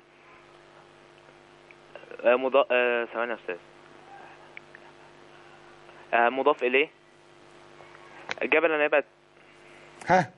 آه، مضاف آه، ثواني يا أستاذ آه، مضاف إليه جبلا هيبقى ها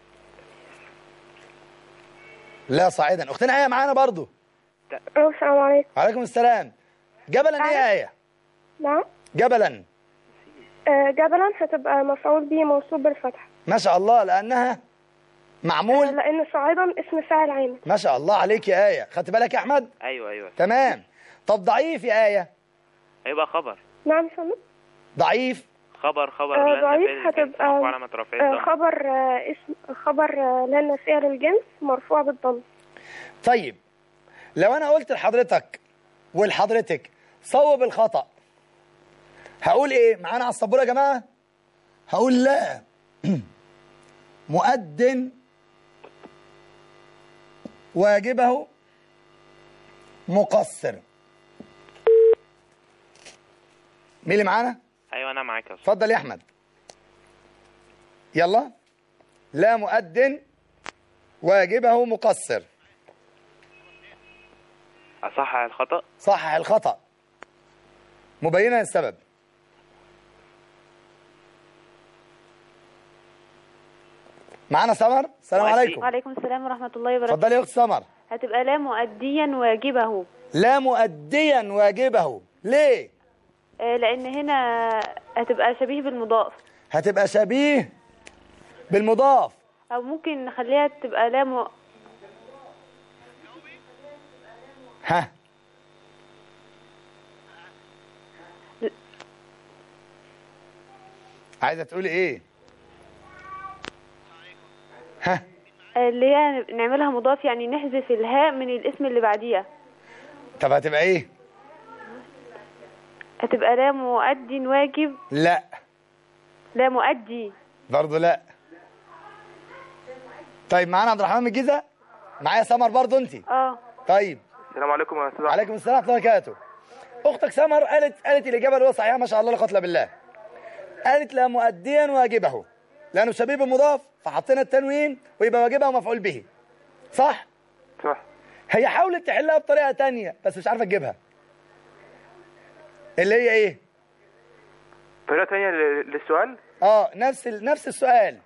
لا صاعدا اختنا ايه معانا برضو السلام عليكم وعليكم السلام جبلا ايه يا ايه نعم جبلا آه، جبلا هتبقى مفعول به منصوب بالفتح ما شاء الله لانها آه، معمول لأن صاعدا اسم فاعل عامل ما شاء الله عليك يا آية خدت بالك يا أحمد أيوه أيوه تمام طب ضعيف يا آية هيبقى خبر نعم فندم خبر ضعيف خبر آه، لأن ضعيف نافية للجنس هتبقى- مرفوع علامة رفعه آه، الضم. خبر آه، اسم خبر آه، لا نافية للجنس مرفوع بالضم طيب لو أنا قلت لحضرتك ولحضرتك صوب الخطأ هقول إيه معانا على السبورة يا جماعة هقول لا مؤذن واجبه مقصر مين اللي معانا؟ أيوه أنا معاك يا أستاذ اتفضل يا احمد يلا لا مؤذن واجبه مقصر أصحح الخطأ صحح الخطأ مبينا السبب معانا سمر السلام مؤدي. عليكم وعليكم السلام ورحمة الله وبركاته اتفضلي يا اخت سمر هتبقى لا مؤديا واجبه لا مؤديا واجبه ليه آه، لأن هنا هتبقى شبيه بالمضاف هتبقى شبيه بالمضاف أو ممكن نخليها تبقى لا م... ها عايزه تقولي ايه ها اللي هي نعملها مضاف يعني نحذف الهاء من الاسم اللي بعديها طب هتبقى ايه هتبقى لا مؤدي واجب لا لا مؤدي برضه لا طيب معانا عبد الرحمن من الجيزه معايا سمر برضه انت اه طيب السلام عليكم يا استاذ عليكم السلام ورحمه الله وبركاته اختك سمر قالت قالت الاجابه اللي هو صحيحه ما شاء الله لا قتل بالله قالت لا مؤديا واجبه لانه شبيه بالمضاف فحطينا التنوين ويبقى واجبها ومفعول به صح صح هي حاولت تحلها بطريقه تانية بس مش عارفه تجيبها اللي هي ايه طريقه ثانيه للسؤال اه نفس ال... نفس السؤال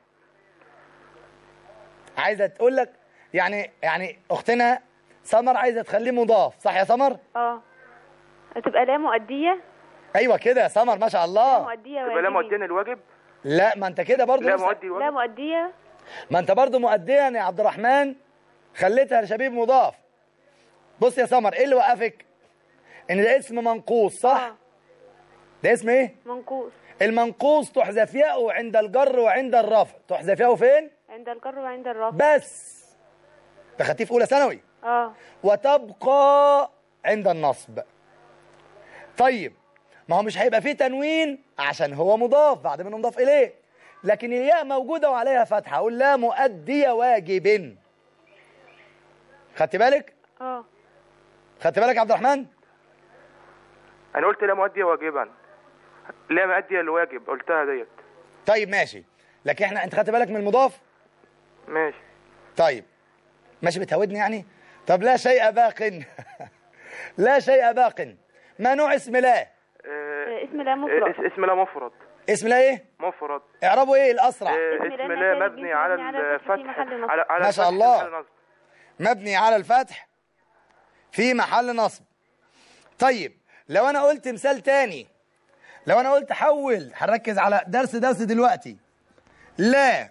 عايزه تقول لك يعني يعني اختنا سمر عايزه تخليه مضاف صح يا سمر اه هتبقى لا مؤدية ايوه كده يا سمر ما شاء لا الله مؤدية يبقى لا واجبي. مؤدين الواجب لا ما انت كده برضه لا نفس- مؤدي لا الواجب مؤدية ما انت برضه مؤديا يا عبد الرحمن خليتها لشبيه مضاف بص يا سمر ايه اللي وقفك ان ده اسم منقوص صح اه ده اسم ايه منقوص المنقوص تحذف ياءه عند الجر وعند الرفع تحذف ياءه فين عند الجر وعند الرفع بس ده خدتيه في اولى ثانوي اه وتبقى عند النصب طيب ما هو مش هيبقى فيه تنوين عشان هو مضاف بعد منه مضاف اليه لكن الياء موجوده وعليها فتحه اقول لا مؤدي واجب خدت بالك اه خدت بالك يا عبد الرحمن انا قلت لا مؤدي واجبا لا مؤدي الواجب قلتها ديت طيب ماشي لكن احنا انت خدت بالك من المضاف ماشي طيب ماشي بتهودني يعني طب لا شيء باق لا شيء باق ما نوع اسم لا آه، آه، اسم لا آه، مفرد اس- اسم لا مفرد اسم لا ايه مفرد اعربه ايه الاسرع آه، اسم اسم لا لا نافع مبني على للجنس على الفتح في الفتح محل نصب. على على ما شاء الفتح في الله. محل نصب. مبني على الفتح في محل نصب طيب لو انا قلت مثال تاني لو انا قلت حول هنركز على درس درس دلوقتي لا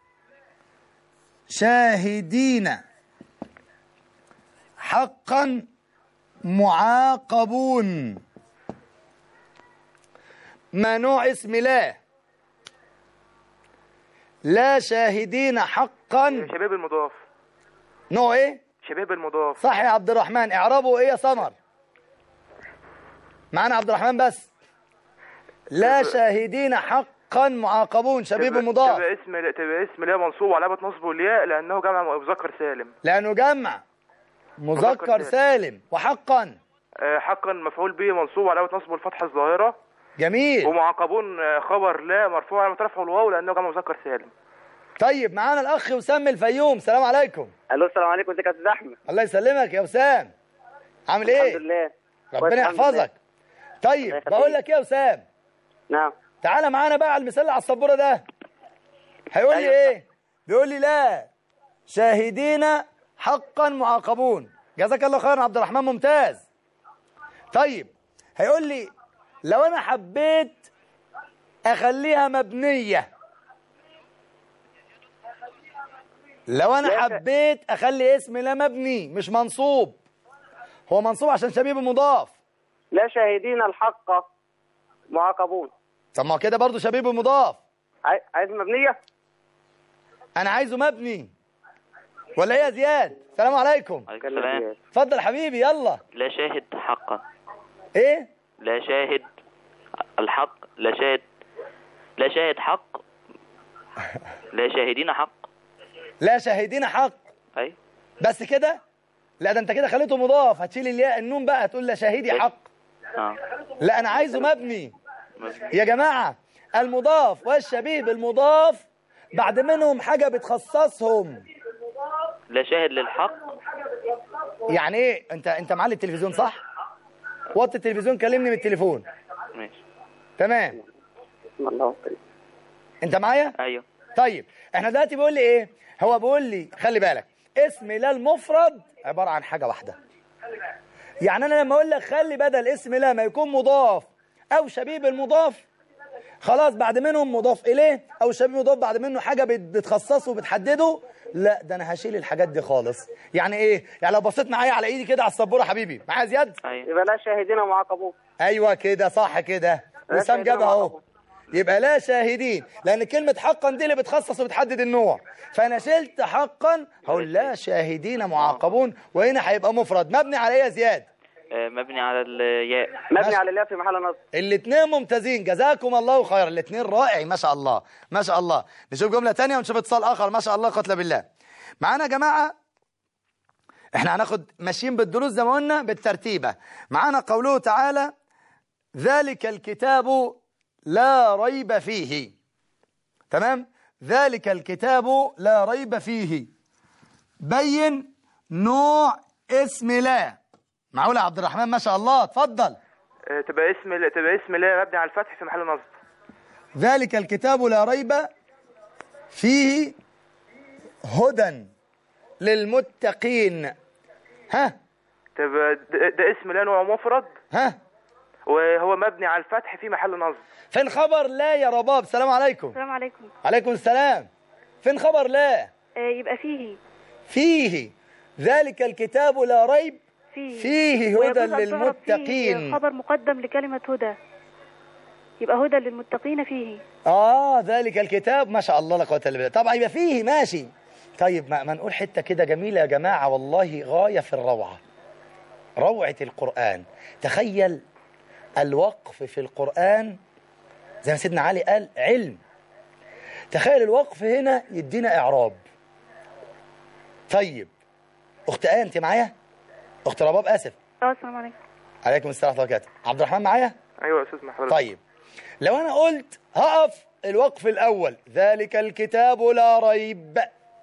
شاهدين حقا معاقبون ما نوع اسم لا لا شاهدين حقا شباب المضاف نوع ايه شباب المضاف صح يا عبد الرحمن اعربه ايه يا سمر معانا عبد الرحمن بس لا شاهدين حقا معاقبون شبيب تبقى- مضاف تبقى اسم تبقى اسم لا منصوب وعلامة نصبه الياء لأنه جمع مذكر سالم لانه جمع مذكر مذكر سالم وحقا آه، حقا مفعول به منصوب وعلامة نصبه الفتحة الظاهرة جميل ومعاقبون آه، خبر لا مرفوع علامة رفعه الواو لأنه جمع مذكر سالم طيب معانا الاخ وسام الفيوم السلام عليكم الو السلام عليكم ازيك يا استاذ احمد الله يسلمك يا وسام عامل الحمد ايه لله كويس، ربنا الحمد لله. يحفظك طيب يخليك. بقول لك ايه يا وسام نعم تعالى معانا بقى على المثال اللي على السبوره ده هيقول لي أيوة. ايه بيقول لي لا شاهدين حقا معاقبون جزاك الله خيرا عبد الرحمن ممتاز طيب هيقول لي لو انا حبيت اخليها مبنيه لو انا لا ش- حبيت اخلي اسم لا مبني مش منصوب هو منصوب عشان شبيه مضاف لا شاهدين الحق معاقبون طب ما هو كده برضه شبيه مضاف عاي- عايز مبنيه انا عايزه مبني ولا ايه يا زياد السلام عليكم عليكم السلام اتفضل حبيبي يلا لا شاهد حقا ايه لا شاهد الحق لا شاهد لا شاهد حق لا شاهدين حق لا شاهدين حق اي بس كده لا ده انت كده خليته مضاف هتشيل الياء النون بقى تقول لا شاهدي حق اه لا انا عايزه مبني يا جماعه المضاف والشبيه بالمضاف بعد منهم حاجه بتخصصهم لا شاهد للحق يعني ايه انت انت معلي التلفزيون صح وطي التلفزيون كلمني من التليفون ماشي تمام الله انت معايا ايوه طيب احنا دلوقتي بيقول لي ايه هو بيقول لي خلي بالك اسم لا المفرد عباره عن حاجه واحده يعني انا لما اقول لك خلي بدل اسم لا ما يكون مضاف او شبيه بالمضاف خلاص بعد منهم مضاف اليه او شبيه مضاف بعد منه حاجه بت- بتخصصه وبتحدده لا ده انا هشيل الحاجات دي خالص يعني ايه يعني لو بصيت معايا على ايدي كده على السبوره حبيبي معايا زياد ايوه يبقى لا شاهدين معاقبون ايوه كده صح كده لا وسام شاهدين جابها اهو معاقبون. يبقى لا شاهدين لان كلمه حقا دي اللي بتخصص وبتحدد النوع فانا شلت حقا هقول لا شاهدين معاقبون وهنا هيبقى مفرد مبني على ايه يا زياد آه، مبني على الياء مبني ماشي. على الله في محل نصب الاثنين ممتازين جزاكم الله خيرا الاثنين رائع ما شاء الله ما شاء الله نشوف جملة تانية ونشوف اتصال آخر ما شاء الله قتل بالله معانا يا جماعة احنا هناخد ماشيين بالدروس زي ما قلنا بالترتيبة معانا قوله تعالى ذلك الكتاب لا ريب فيه تمام ذلك الكتاب لا ريب فيه بين نوع اسم لا معقول يا عبد الرحمن ما شاء الله اتفضل آه، تبقى اسم تبقى اسم الله مبني على الفتح في محل نصب ذلك الكتاب لا ريب فيه هدى للمتقين ها تبقى ده, ده اسم الله نوع مفرد ها وهو مبني على الفتح في محل نصب فين خبر لا يا رباب السلام عليكم السلام عليكم عليكم السلام فين خبر لا آه، يبقى فيه فيه ذلك الكتاب لا ريب فيه فيه ويجوز هدى أن تعرف للمتقين فيه خبر مقدم لكلمة هدى يبقى هدى للمتقين فيه آه ذلك الكتاب ما شاء الله لا قوة إلا بالله طبعا يبقى فيه ماشي طيب ما, ما نقول حتة كده جميلة يا جماعة والله غاية في الروعة روعة القرآن تخيل الوقف في القرآن زي ما سيدنا علي قال علم تخيل الوقف هنا يدينا إعراب طيب أخت آية أنت معايا؟ أخت رباب آسف اه السلام عليكم عليكم السلام ورحمة الله وبركاته عبد الرحمن معايا؟ ايوه يا استاذ محمد طيب لو انا قلت هقف الوقف الاول ذلك الكتاب لا ريب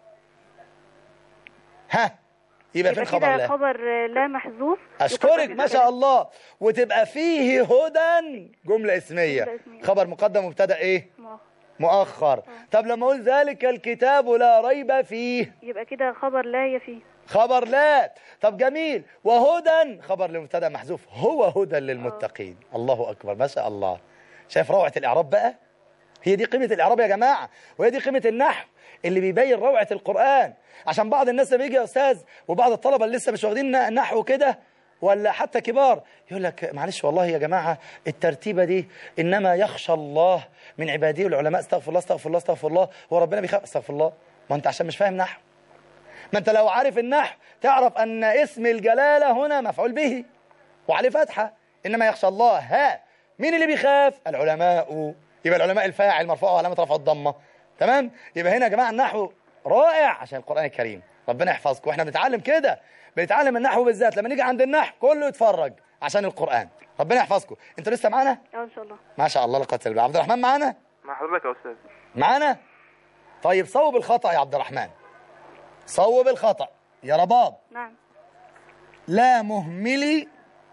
ها يبقى فين يبقى خبر كده لا خبر آه، لا محذوف اشكرك يقدم ما شاء الله وتبقى فيه هدى جمله اسميه جملة اسمية. خبر مقدم مبتدا ايه مؤخر. مؤخر طب لما اقول ذلك الكتاب لا ريب فيه يبقى كده خبر لا يفيه خبر لا طب جميل وهدى خبر لمبتدا محذوف هو هدى للمتقين الله اكبر ما شاء الله شايف روعه الاعراب بقى هي دي قيمه الاعراب يا جماعه وهي دي قيمه النحو اللي بيبين روعه القران عشان بعض الناس لما يجي يا استاذ وبعض الطلبه اللي لسه مش واخدين نحو كده ولا حتى كبار يقول لك معلش والله يا جماعه الترتيبه دي انما يخشى الله من عباده العلماء استغفر الله استغفر الله استغفر الله هو ربنا بيخاف استغفر الله ما انت عشان مش فاهم نحو ما انت لو عارف النحو تعرف ان اسم الجلالة هنا مفعول به وعليه فتحة انما يخشى الله ها مين اللي بيخاف العلماء يبقى العلماء الفاعل مرفوع وعلامة رفع الضمة تمام يبقى هنا يا جماعة النحو رائع عشان القرآن الكريم ربنا يحفظكم واحنا بنتعلم كده بنتعلم النحو بالذات لما نيجي عند النحو كله يتفرج عشان القرآن ربنا يحفظكم انتوا لسه معانا اه ان شاء الله ما شاء الله لا قوه الا بالله عبد الرحمن معانا مع حضرتك يا استاذ معانا طيب صوب الخطأ يا عبد الرحمن صوب الخطأ يا رباب نعم لا مهملي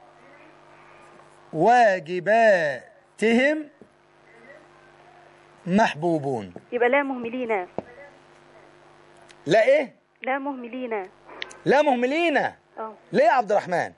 واجباتهم محبوبون يبقى لا مهملين لا ايه لا مهملين لا مهملين اه ليه يا عبد الرحمن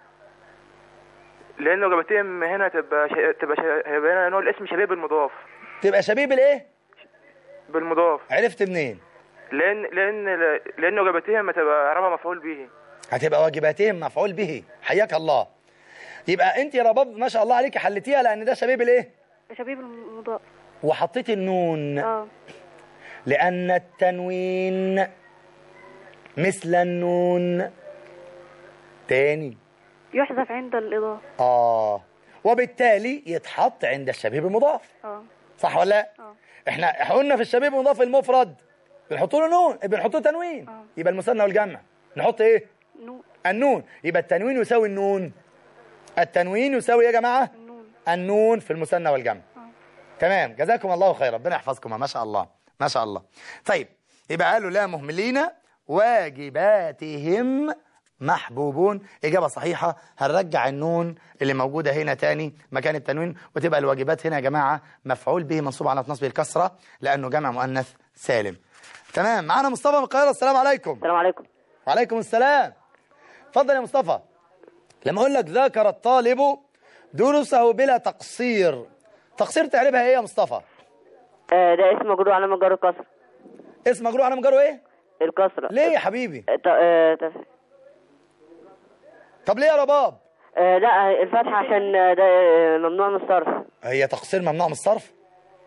لانه اجابتين هنا تبقى ش... تبقى ش... هيبقى هنا نوع الاسم شبيه بالمضاف تبقى شبيه بالايه بالمضاف عرفت منين لان لان لانه اجابتين ما تبقى اعرابها مفعول به هتبقى واجباتهم مفعول به حياك الله يبقى انت يا رباب ما شاء الله عليك حلتيها لان ده شبيه بالايه شبيه بالمضاف وحطيت النون اه لأن التنوين مثل النون تاني يحذف عند الإضافة آه وبالتالي يتحط عند الشبيه بالمضاف اه صح ولا لا؟ اه احنا قلنا في الشبيه بالمضاف المفرد بنحط له نون بنحط له تنوين آه. يبقى المثنى والجمع نحط ايه؟ نون النون يبقى التنوين يساوي النون التنوين يساوي ايه يا جماعه؟ النون النون في المثنى والجمع اه تمام جزاكم الله خير ربنا يحفظكم ما شاء الله ما شاء الله طيب يبقى قالوا لا مهملين واجباتهم محبوبون إجابة صحيحة هنرجع النون اللي موجودة هنا تاني مكان التنوين وتبقى الواجبات هنا يا جماعة مفعول به منصوب على نصب الكسرة لأنه جمع مؤنث سالم تمام معانا مصطفى من القاهرة السلام عليكم السلام عليكم وعليكم السلام اتفضل يا مصطفى لما اقول لك ذاكر الطالب دروسه بلا تقصير تقصير تعربها ايه يا مصطفى آه ده اسم مجرور على مجرور الكسر اسم مجروح على مجره ايه الكسرة ليه يا حبيبي آه، ت- آه ت- طب ليه يا رباب آه لا الفتحة عشان آه، ده آه، ممنوع من الصرف هي تقصير ممنوع من الصرف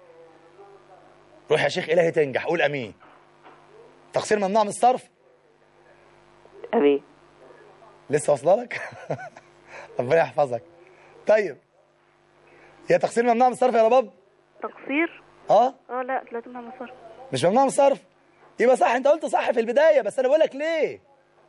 روح يا شيخ إلهي تنجح قول أمين تقصير ممنوع من الصرف امين لسه واصله لك ربنا يحفظك طيب يا تقصير ممنوع من الصرف يا رباب تقصير اه اه لا لا تمنع مصر مش ممنوع من الصرف يبقى صح انت قلت صح في البدايه بس انا بقول لك ليه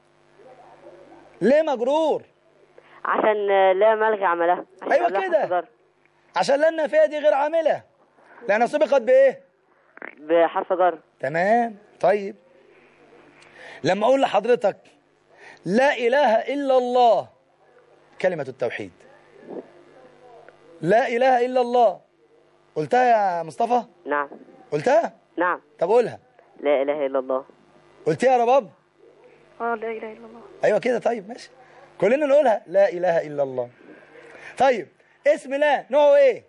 ليه مجرور عشان آه، لا ملغي عملها عشان أيوة قبلها كده. حرف جر. عشان لان النافيه دي غير عامله لانها سبقت بايه بحرف جر تمام طيب لما اقول لحضرتك لا اله الا الله كلمه التوحيد لا اله الا الله قلتها يا مصطفى نعم قلتها نعم طب قولها لا اله الا الله قلتها يا رباب اه لا اله الا الله ايوه كده طيب ماشي كلنا نقولها لا اله الا الله طيب اسم لا نوعه ايه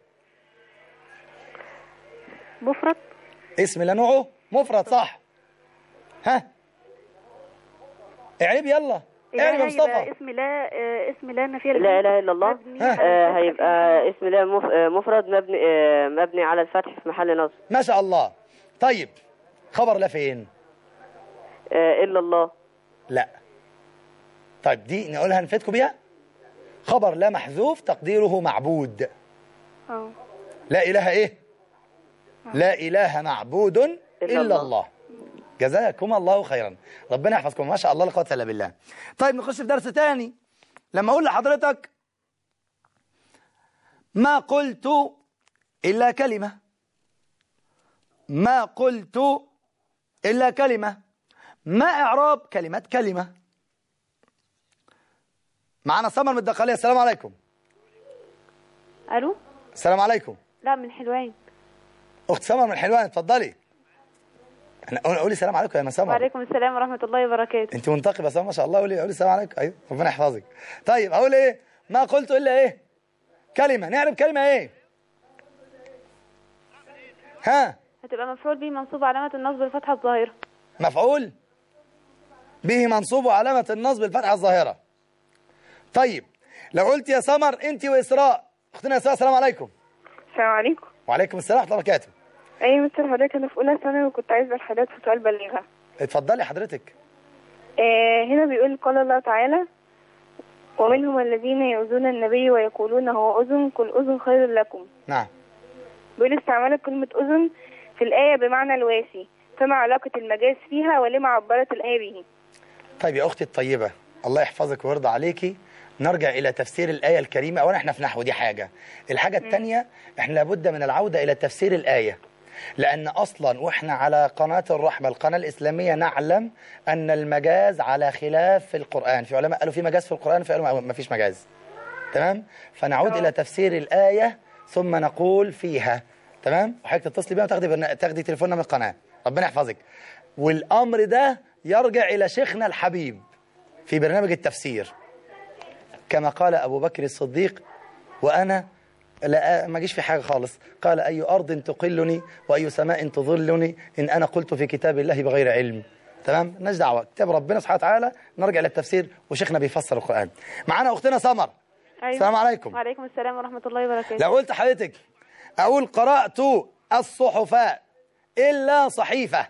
مفرد اسم لا نوعه مفرد صح ها اعرب يلا اعرب يا مصطفى اسم لا آه، اسم لا نفي لا اله الا الله مبني ها. على آه الفتح هيبقى اسم الله مف- آه، مفرد مبني آه مبني على الفتح في محل نصب ما شاء الله طيب خبر لا فين آه الا الله لا طيب دي نقولها نفيدكم بيها خبر لا محذوف تقديره معبود اه لا اله ايه لا اله معبود الا, إلا الله. الله. الله جزاكم الله خيرا ربنا يحفظكم ما شاء الله لا قوه الا بالله طيب نخش في درس تاني لما اقول لحضرتك ما قلت الا كلمه ما قلت الا كلمه ما اعراب كلمه كلمه معانا سمر من الدقاليه السلام عليكم الو السلام عليكم لا من حلوين اخت سمر من حلوان اتفضلي انا قولي قولي السلام عليكم يا سمر وعليكم السلام ورحمه الله وبركاته انت منتقبه يا سمر ما شاء الله قولي قولي السلام عليكم ايوه ربنا يحفظك طيب اقول ايه ما قلت الا ايه كلمه نعرف كلمه ايه ها هتبقى مفعول به منصوب علامه النصب الفتحه الظاهره مفعول به منصوب وعلامه النصب الفتحه الظاهره طيب لو قلت يا سمر انت واسراء اختنا اسراء السلام عليكم السلام عليكم وعليكم السلام ورحمه الله وبركاته اي مستر حضرتك انا في اولى ثانوي وكنت عايزه الحضرتك في سؤال بليغه اتفضلي حضرتك آه هنا بيقول قال الله تعالى ومنهم الذين يؤذون النبي ويقولون هو أذن كل أذن خير لكم نعم بيقول استعمال كلمة أذن في الآية بمعنى الواسي فما علاقة المجاز فيها ولما عبرت الآية به طيب يا اختي الطيبه الله يحفظك ويرضى عليكي نرجع الى تفسير الايه الكريمه اولا احنا في نحو دي حاجه الحاجه الثانيه احنا لابد من العوده الى تفسير الايه لان اصلا واحنا على قناه الرحمه القناه الاسلاميه نعلم ان المجاز على خلاف في القران في علماء قالوا في مجاز في القران في علماء ما فيش مجاز تمام فنعود الى تفسير الايه ثم نقول فيها تمام وحضرتك تتصلي بيها وتاخدي برنا... تاخدي تليفوننا من القناه ربنا يحفظك والامر ده يرجع الى شيخنا الحبيب في برنامج التفسير كما قال أبو بكر الصديق وأنا لا ما جيش في حاجة خالص قال أي أرض تقلني وأي سماء تظلني إن أنا قلت في كتاب الله بغير علم تمام مالناش دعوة كتاب ربنا سبحانه وتعالى نرجع للتفسير وشيخنا بيفسر القرآن معانا أختنا سمر أيوة. السلام عليكم وعليكم السلام ورحمه الله وبركاته لو قلت حضرتك أقول قرأت الصحف إلا صحيفة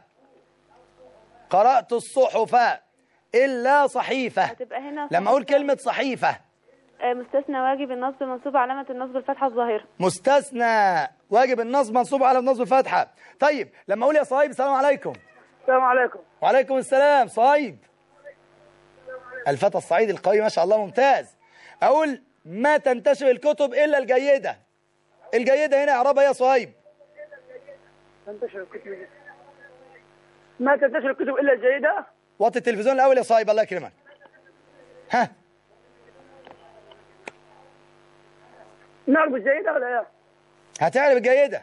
قرأت الصحف إلا صحيفة هتبقى هنا لما أقول كلمة صحيفة آه، مستثنى واجب النصب منصوب علامه النصب الفتحه الظاهره مستثنى واجب النصب منصوب على النصب الفتحة طيب لما أقول يا صهيب السلام عليكم السلام عليكم وعليكم السلام صهيب الفتى الصعيدي القوي ما شاء الله ممتاز أقول ما تنتشر الكتب إلا الجيدة الجيدة هنا إعرابها يا صهيب تنتشر الكتب ما تنتشر الكتب الا الجيده وطي التلفزيون الأول يا صهيب الله يكرمك ها نعرف الجيده ولا لا؟ هتعرف الجيدة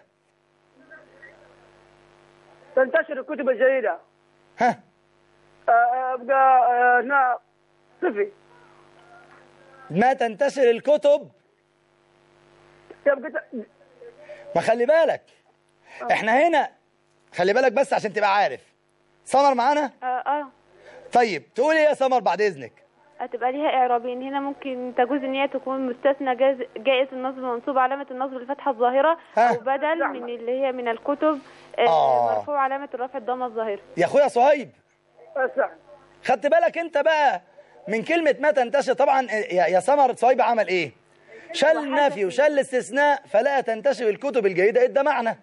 تنتشر الكتب الجيده ها آه، ابقى آه، نا صفي ما تنتشر الكتب يبقى ت- ما خلي بالك احنا هنا خلي بالك بس عشان تبقى عارف سمر معانا اه اه طيب تقولي ايه يا سمر بعد اذنك هتبقى ليها اعرابين هنا ممكن تجوز ان هي تكون مستثنى جاز جائز النصب منصوب علامه النصب الفتحه الظاهره ها. او بدل من اللي هي من الكتب آه. آه. مرفوع علامه الرفع الضمه الظاهره يا اخويا صهيب صح خدت بالك انت بقى من كلمة ما تنتشر طبعا يا يا سمر صهيب عمل ايه شل النفي وشل الاستثناء فلا تنتشر الكتب الجيدة ادى معنى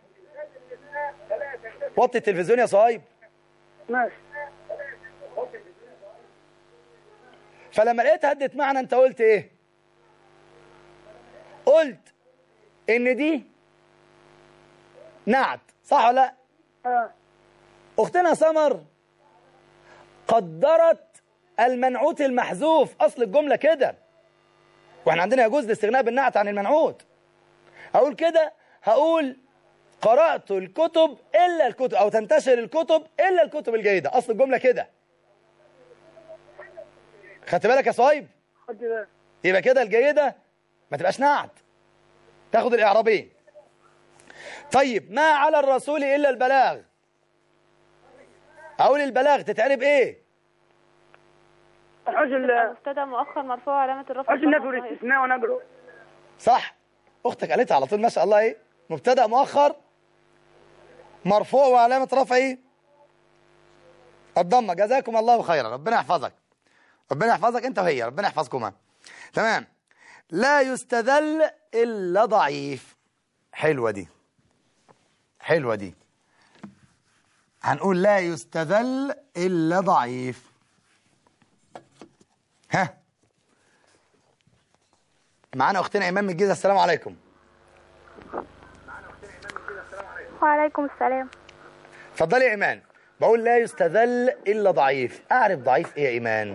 وطي التلفزيون يا صهيب ماشي فلما لقيت هدت معنى انت قلت ايه قلت ان دي نعت صح ولا لا اه اختنا سمر قدرت المنعوت المحذوف اصل الجمله كده واحنا عندنا يجوز الاستغناء بالنعت عن المنعوت هقول كده هقول قرات الكتب الا الكتب او تنتشر الكتب الا الكتب الجيده اصل الجمله كده خدت بالك يا صهيب خد بالك يبقى كده الجيده ما تبقاش نعت تاخد الاعرابين طيب ما على الرسول الا البلاغ اقول البلاغ تتعرب ايه حج تبقى ال مبتدا مؤخر مرفوع علامه الرفع حج الضمة النفي الظاهرة. والاستثناء ونقره صح اختك قالتها على طول ما شاء الله ايه مبتدا مؤخر مرفوع وعلامه رفعه ايه الضمه جزاكم الله خيرا ربنا يحفظك ربنا يحفظك انت وهي ربنا يحفظكما تمام لا يستذل الا ضعيف حلوه دي حلوه دي هنقول لا يستذل الا ضعيف ها معانا اختنا ايمان من الجيزه السلام عليكم وعليكم السلام اتفضلي يا ايمان بقول لا يستذل الا ضعيف اعرف ضعيف ايه يا ايمان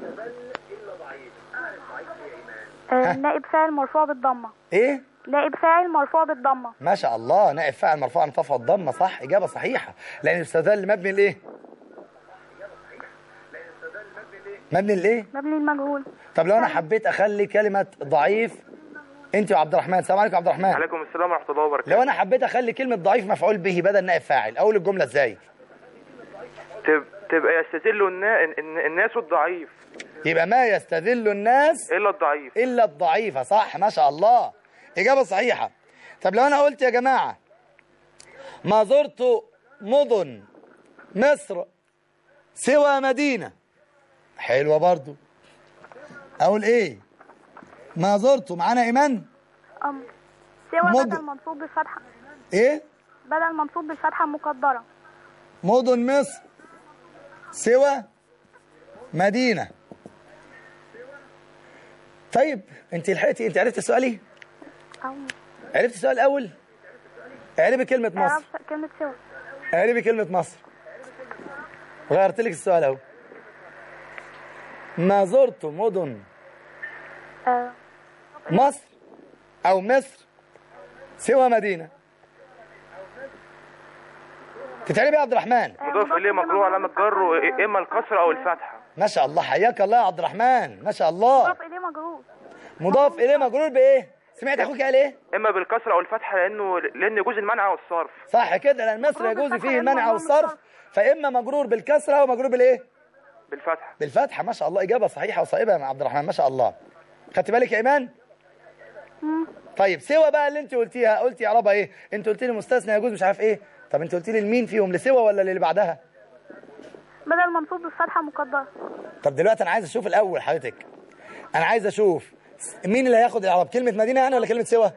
آه نائب فاعل مرفوع بالضمة ايه نائب فاعل مرفوع بالضمة ما شاء الله نائب فاعل مرفوع عن رفع الضمه صح اجابه صحيحه لان يستذل مبني لايه مبني لايه مبني المجهول طب لو انا حبيت اخلي كلمه ضعيف انت وعبد الرحمن السلام عليكم عبد الرحمن عليكم السلام ورحمه الله وبركاته لو انا حبيت اخلي كلمه ضعيف مفعول به بدل نائب فاعل اقول الجمله ازاي تب... تبقى يستذل النا... الن- الناس الضعيف يبقى ما يستذل الناس الا الضعيف إلا الضعيفة صح ما شاء الله إجابة صحيحة طب لو أنا قلت يا جماعة ما زرت مدن مصر سوى مدينة حلوة برضو أقول إيه ما زرت معانا إيمان أم سوى مد- بدل منصوب بالفتحة إيه بدل منصوب بالفتحة المقدرة مدن مصر سوى مدينة طيب انت لحقتي انت عرفت سؤالي أو عرفت السؤال الاول اعربي كلمة مصر إعراب كلمة سوى اعربي كلمة مصر غيرت لك السؤال اهو ما زرت مدن آه مصر او مصر سوى مدينة تتعربي يا عبد الرحمن مضاف اليه مجرور علامه جر و- اما الكسره او الفتحه ما شاء الله حياك الله يا عبد الرحمن ما شاء الله مضاف إليه مجرور مضاف اليه مجرور بايه سمعت اخوك قال ايه اما بالكسره او الفتحه لانه لان يجوز المنع والصرف صح كده لان مصر مجرور يجوز بالفتحة فيه المنع إما والصرف بالصرف. فاما مجرور بالكسره ومجرور بالايه بالفتحه بالفتحه ما شاء الله اجابه صحيحه وصائبه يا عبد الرحمن ما شاء الله خدت بالك يا ايمان طيب سوى بقى اللي انت قلتيها قلتي يا ربا ايه انت قلت لي مستثنى يجوز مش عارف ايه طب انت قلت لي لمين فيهم لسوى ولا اللي بعدها بدل منصوب بالفتحة مقدرة طب دلوقتي انا عايز اشوف الاول حضرتك انا عايز اشوف مين اللي هياخد الاعراب كلمه مدينه انا ولا كلمه سوى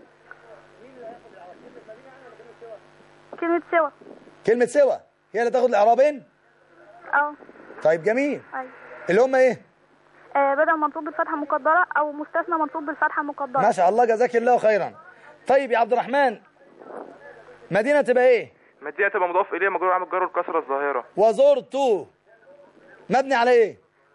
كلمة سوى كلمه سوى هي اللي تاخد الاعرابين أو طيب جميل أيوة اللي هم ايه آه بدل منصوب بالفتحة مقدرة أو مستثنى منصوب بالفتحة مقدرة ما شاء الله جزاك الله خيرا طيب يا عبد الرحمن مدينه تبقى ايه مدينه تبقى مضاف اليه مجرور علامه جر والكسره الظاهره وزرت مبني على ايه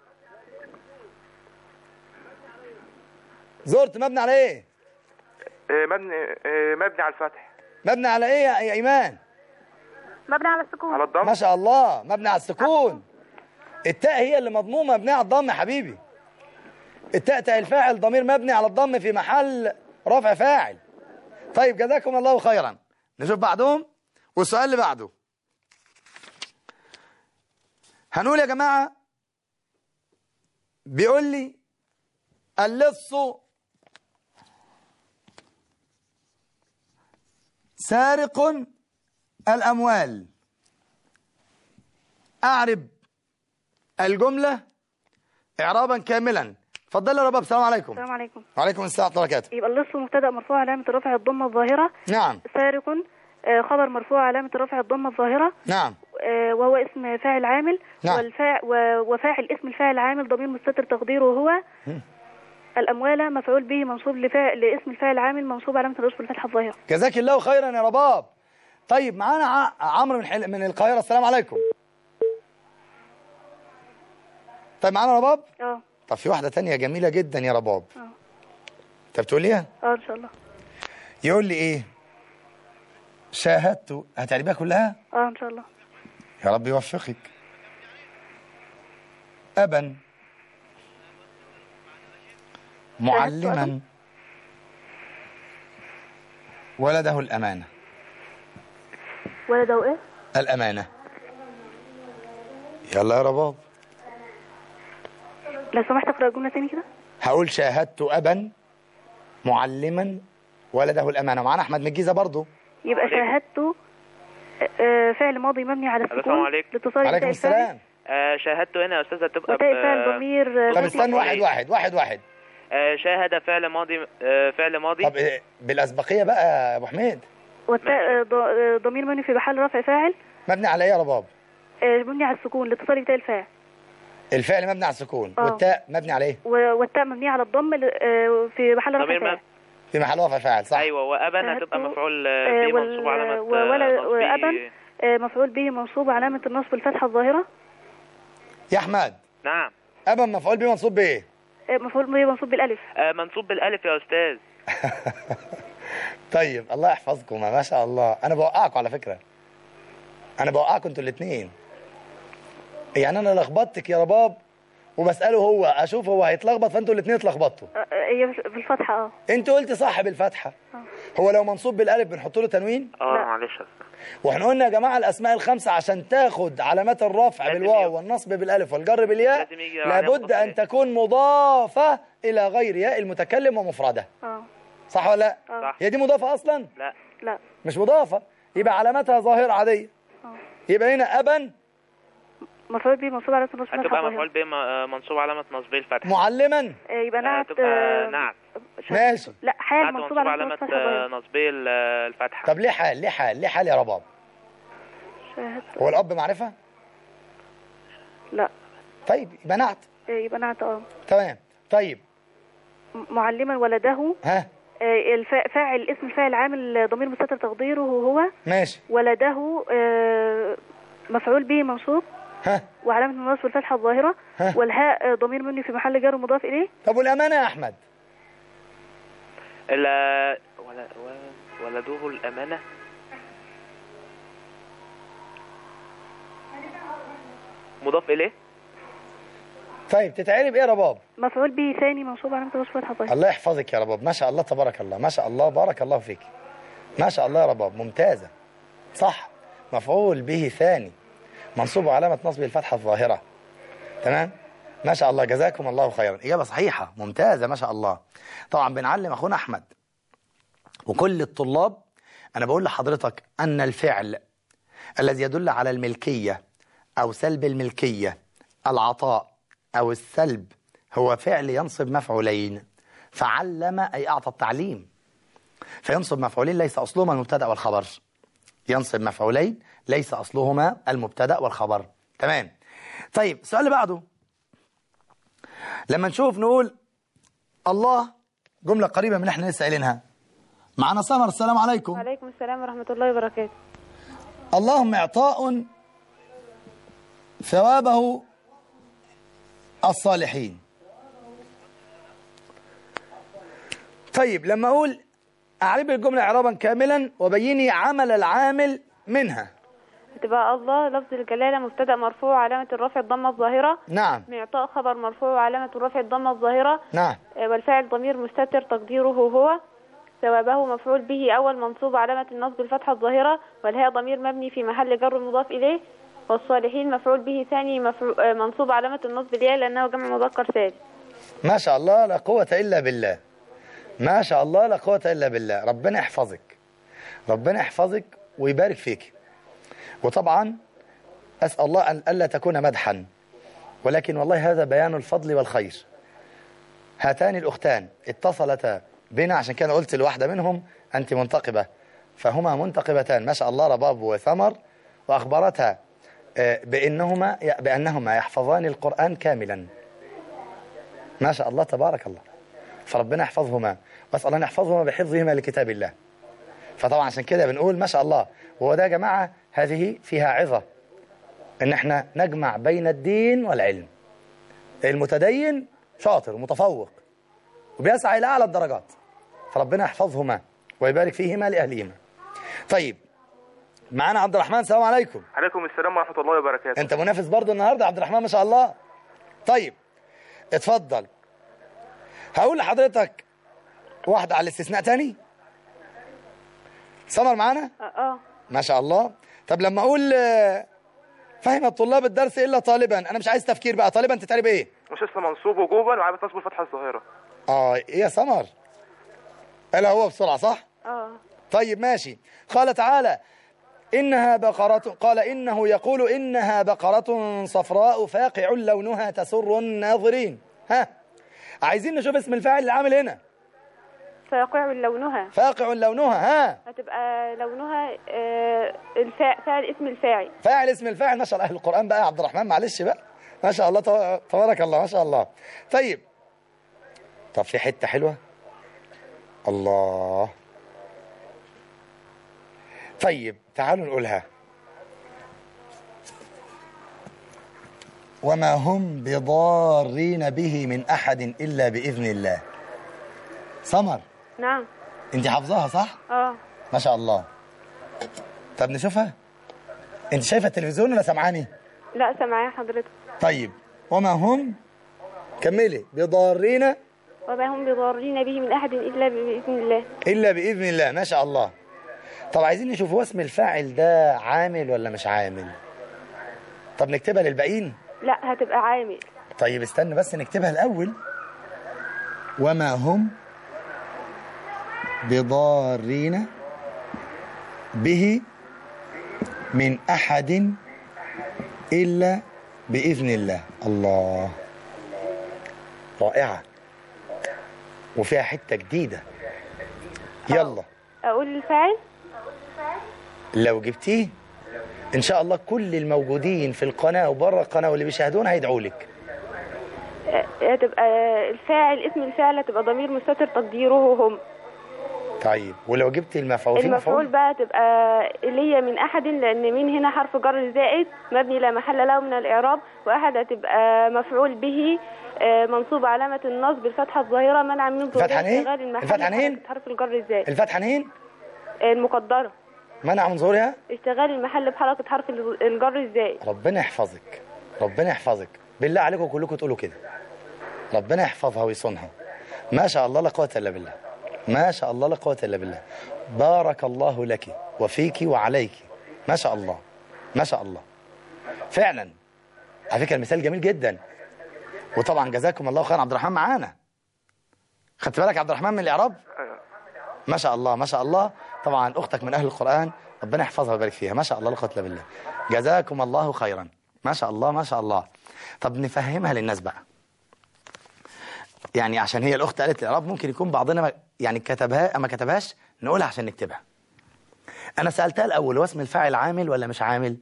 زرت مبني على ايه آه، مبني آه، مبني على الفتح مبني على ايه يا يا ايمان مبني على السكون على الضم ما شاء الله مبني على السكون التاء هي اللي مضمومه مبنيه على الضم يا حبيبي التاء تاء الفاعل ضمير مبني على الضم في محل رفع فاعل طيب جزاكم الله خيرا نشوف بعدهم والسؤال اللي بعده هنقول يا جماعه بيقول لي اللص سارق الأموال أعرب الجملة إعرابا كاملا اتفضل يا رباب السلام عليكم السلام عليكم وعليكم السلام ورحمة الله وبركاته يبقى اللص مبتدا مرفوع علامه رفع الضمه الظاهره نعم سارق آه، خبر مرفوع علامه رفع الضمه الظاهره نعم آه، وهو اسم فاعل عامل نعم. والفاع و- وفاعل اسم الفاعل عامل ضمير مستتر تقديره هو الأموال مفعول به منصوب لفاعل لاسم الفاعل عامل منصوب علامة الرفع الفتحة الظاهرة جزاك الله خيرا يا رباب طيب معانا ع- عمرو من حل... من القاهرة السلام عليكم طيب معانا رباب اه طب في واحدة تانية جميلة جدا يا رباب اه انت بتقول ايه اه ان شاء الله يقول لي ايه شاهدت هتعربيها كلها اه ان شاء الله يا رب يوفقك أبا معلما ولده الأمانة ولده ايه الأمانة يلا يا رباب لو سمحت اقرا الجملة تاني كده هقول شاهدت أبا معلما ولده الأمانة معانا أحمد من الجيزة برضو يبقى عليكم. شاهدت آه، فعل ماضي مبني على السكون السلام عليكم. لاتصال عليكم بتاء الفاعل السلام آه شاهدت هنا يا أستاذة تبقى وتاء ب- الفاعل ضمير آه، طب مبني- استنى واحد واحد واحد واحد آه شاهد فعل ماضي آه فعل ماضي طب إيه، بالأسبقية بقى يا أبو حميد والتاء آه، ض- آه، ضمير مبني في محل رفع فاعل مبني على إيه يا رباب آه، مبني على السكون لاتصال بتاء الفاعل الفعل مبني على السكون آه. والتاء مبني على إيه و- والتاء مبنية على الضم ل- آه، في محل رفع ضمير فاعل مب- في محل رفع فاعل صح أيوة وأبا شاهدت- هتبقى مفعول آه، آه، به وال- منصوب علامة و- ولا- آه، نصبه. وأبا آه، مفعول به منصوب علامة النصب الفتحة الظاهرة يا أحمد نعم أبا مفعول به منصوب بإيه آه، مفعول به منصوب بالألف آه منصوب بالألف يا أستاذ طيب الله يحفظكم ما شاء الله انا بوقعكم على فكره انا بوقعكم انتوا الاثنين يعني انا لخبطتك يا رباب وبساله هو اشوف هو هيتلخبط فانتوا الاثنين اتلخبطتوا آه، آه، هي بالفتحة اه انت قلت صح بالفتحه هو لو منصوب بالالف بنحط له تنوين اه لا. معلش يا أستاذ. واحنا قلنا يا جماعه الاسماء الخمسه عشان تاخد علامات الرفع لازم بالواو يبقى- والنصب بالالف والجر بالياء لازم يجي علامة لابد مضافة ان إليه. تكون مضافه الى غير ياء المتكلم ومفرده اه صح ولا لا اه صح هي دي مضافه اصلا لا لا مش مضافة يبقى علامتها ظاهرة عادية اه يبقى هنا أبا مفعول به منصوب علامة النصب الفتحة هتبقى الظاهرة مفعول به م- آه، منصوب علامة نصبه الفتح معلما آه، يبقى آه، نعت تبقى آه، نعت ش- ماشي لا حال نعت منصوب منصوب علامة علامة النصب الفتحة آه، الظاهرة نصبه ال- آه، الفتحة طب ليه حال ليه حال ليه حال يا رباب شاهدت هو الأب معرفة لا طيب يبقى نعت آه، يبقى نعت اه تمام طيب م- معلما ولده ها آه، الفا- فاعل اسم الفاعل عامل ضمير مستتر تقديره هو ماشي ولده آه، مفعول به منصوب ها وعلامة النصب الفتحة الظاهرة ها. والهاء آه، ضمير مبني في محل جر مضاف إليه طب والأمانة يا أحمد ال ولا و- ولده الأمانة مضاف إليه طيب تتعرب إيه يا رباب مفعول به ثاني منصوب علامة النصب الفتحة الظاهرة الله يحفظك يا رباب ما شاء الله تبارك الله ما شاء الله بارك الله فيك ما شاء الله يا رباب ممتازة صح مفعول به ثاني منصوب علامة نصب الفتحة الظاهرة تمام ما شاء الله جزاكم الله خيرا إجابة صحيحة ممتازة ما شاء الله طبعا بنعلم أخونا أحمد وكل الطلاب أنا بقول لحضرتك أن الفعل الذي يدل على الملكية أو سلب الملكية العطاء أو السلب هو فعل ينصب مفعولين فعلم أي أعطى التعليم فينصب مفعولين ليس أصلهما المبتدأ والخبر ينصب مفعولين ليس أصلهما المبتدأ والخبر تمام طيب السؤال اللي بعده لما نشوف نقول الله جملة قريبة من اللي احنا لسه قايلينها معنا سمر السلام عليكم وعليكم السلام ورحمة الله وبركاته اللهم إعطاء ثوابه الصالحين طيب لما أقول أعرب الجملة إعرابا كاملا وبيني عمل العامل منها هتبقى الله لفظ الجلالة مبتدأ مرفوع علامة الرفع الضمة الظاهرة نعم معطاء خبر مرفوع علامة الرفع الضمة الظاهرة نعم آه، والفاعل ضمير مستتر تقديره هو ثوابه مفعول به أول منصوب علامة النصب الفتحة الظاهرة والهاء ضمير مبني في محل جر مضاف إليه والصالحين مفعول به ثاني مفعول آه، منصوب علامة النصب الياء لأنه جمع مذكر سالم ما شاء الله لا قوة إلا بالله ما شاء الله لا قوة إلا بالله ربنا يحفظك ربنا يحفظك ويبارك فيك وطبعا أسأل الله أن ألا تكون مدحا ولكن والله هذا بيان الفضل والخير هاتان الأختان اتصلتا بنا عشان كده قلت لواحدة منهم أنت منتقبة فهما منتقبتان ما شاء الله رباب وثمر وأخبرتها آه، بأنهما بأنهما يحفظان القرآن كاملا ما شاء الله تبارك الله فربنا يحفظهما واسال الله ان يحفظهما بحفظهما لكتاب الله فطبعا عشان كده بنقول ما شاء الله وهو ده يا جماعه هذه فيها عظه ان احنا نجمع بين الدين والعلم المتدين شاطر متفوق وبيسعى الى اعلى الدرجات فربنا يحفظهما ويبارك فيهما لاهلهما طيب معانا عبد الرحمن السلام عليكم عليكم السلام ورحمة الله وبركاته انت منافس برضه النهارده عبد الرحمن ما شاء الله طيب اتفضل هقول لحضرتك واحدة على الاستثناء تاني سمر معانا اه اه ما شاء الله طب لما اقول آه، فهم الطلاب الدرس الا طالبا انا مش عايز تفكير بقى طالبا تتعرب ايه مش اسم منصوب وجوبا وعابد نصب الفتحة الظاهرة اه ايه يا سمر قالها هو بسرعة صح اه طيب ماشي قال تعالى إنها بقرة قال إنه يقول إنها بقرة صفراء فاقع لونها تسر الناظرين ها عايزين نشوف اسم الفاعل اللي عامل هنا فيقع لونها فاقع لونها ها هتبقى لونها آه، الفاعل فاعل اسم الفاعل فاعل اسم الفاعل ما شاء الله أهل القرآن بقى يا عبد الرحمن معلش بقى ما شاء الله تبا- تبارك الله ما شاء الله طيب طب في حتة حلوة الله طيب تعالوا نقولها وما هم بضارين به من أحد إلا بإذن الله سمر نعم انت حافظاها صح؟ اه ما شاء الله طب نشوفها انت شايفه التلفزيون ولا سامعاني لا سامعاه حضرتك طيب وما هم كملي بضارين وما هم بضارين به من أحد إلا بإذن الله الا باذن الله ما شاء الله طب عايزين نشوف هو اسم الفاعل ده عامل ولا مش عامل طب نكتبها للباقيين لا هتبقى عامل طيب استنى بس نكتبها الاول وما هم بضارين به من احد الا باذن الله الله رائعه وفيها حته جديده يلا أقول الفاعل لو جبتيه ان شاء الله كل الموجودين في القناه وبره القناه واللي بيشاهدونا هيدعوا لك آه، هتبقى الفاعل اسم الفاعل هتبقى ضمير مستتر تقديره هم طيب ولو جبت المفعول في المفعول مفعول بقى تبقى ليا من أحد لأن من هنا حرف جر زائد مبني لا محل له من الإعراب وأحد هتبقى مفعول به آه، منصوب علامة النصب الفتحة الظاهرة منع من ظهور الفتحة إيه؟ اشتغال المحل الفتحة إيه؟ بحركة حرف الجر الزائد الفتحه منين المقدرة منع من ظهورها اشتغال المحل بحركة حرف الجر الزائد ربنا يحفظك ربنا يحفظك بالله عليكم كلكم تقولوا كده ربنا يحفظها ويصونها ما شاء الله لا قوه الا بالله ما شاء الله لا قوه الا بالله بارك الله لك وفيك وعليك ما شاء الله ما شاء الله فعلا على فكره المثال جميل جدا وطبعا جزاكم الله خير عبد الرحمن معانا خدت بالك يا عبد الرحمن من الاعراب أيوة. ما شاء الله ما شاء الله طبعا اختك من اهل القران ربنا يحفظها ويبارك فيها ما شاء الله لا قوه الا بالله جزاكم الله خيرا ما شاء الله ما شاء الله طب نفهمها للناس بقى يعني عشان هي الاخت قالت الاعراب ممكن يكون بعضنا ما- يعني كتبها ما كتبهاش نقولها عشان نكتبها انا سالتها الاول هو اسم الفاعل عامل ولا مش عامل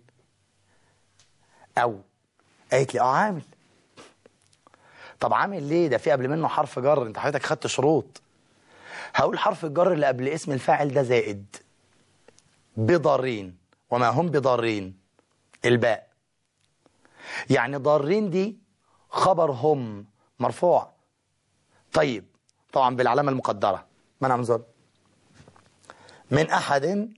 او قالت لي اه عامل طب عامل ليه ده في قبل منه حرف جر انت حضرتك خدت شروط هقول حرف الجر اللي قبل اسم الفاعل ده زائد بضارين وما هم بضارين الباء يعني ضارين دي خبر هم مرفوع طيب طبعا بالعلامة المقدرة منع من ظهر من أحد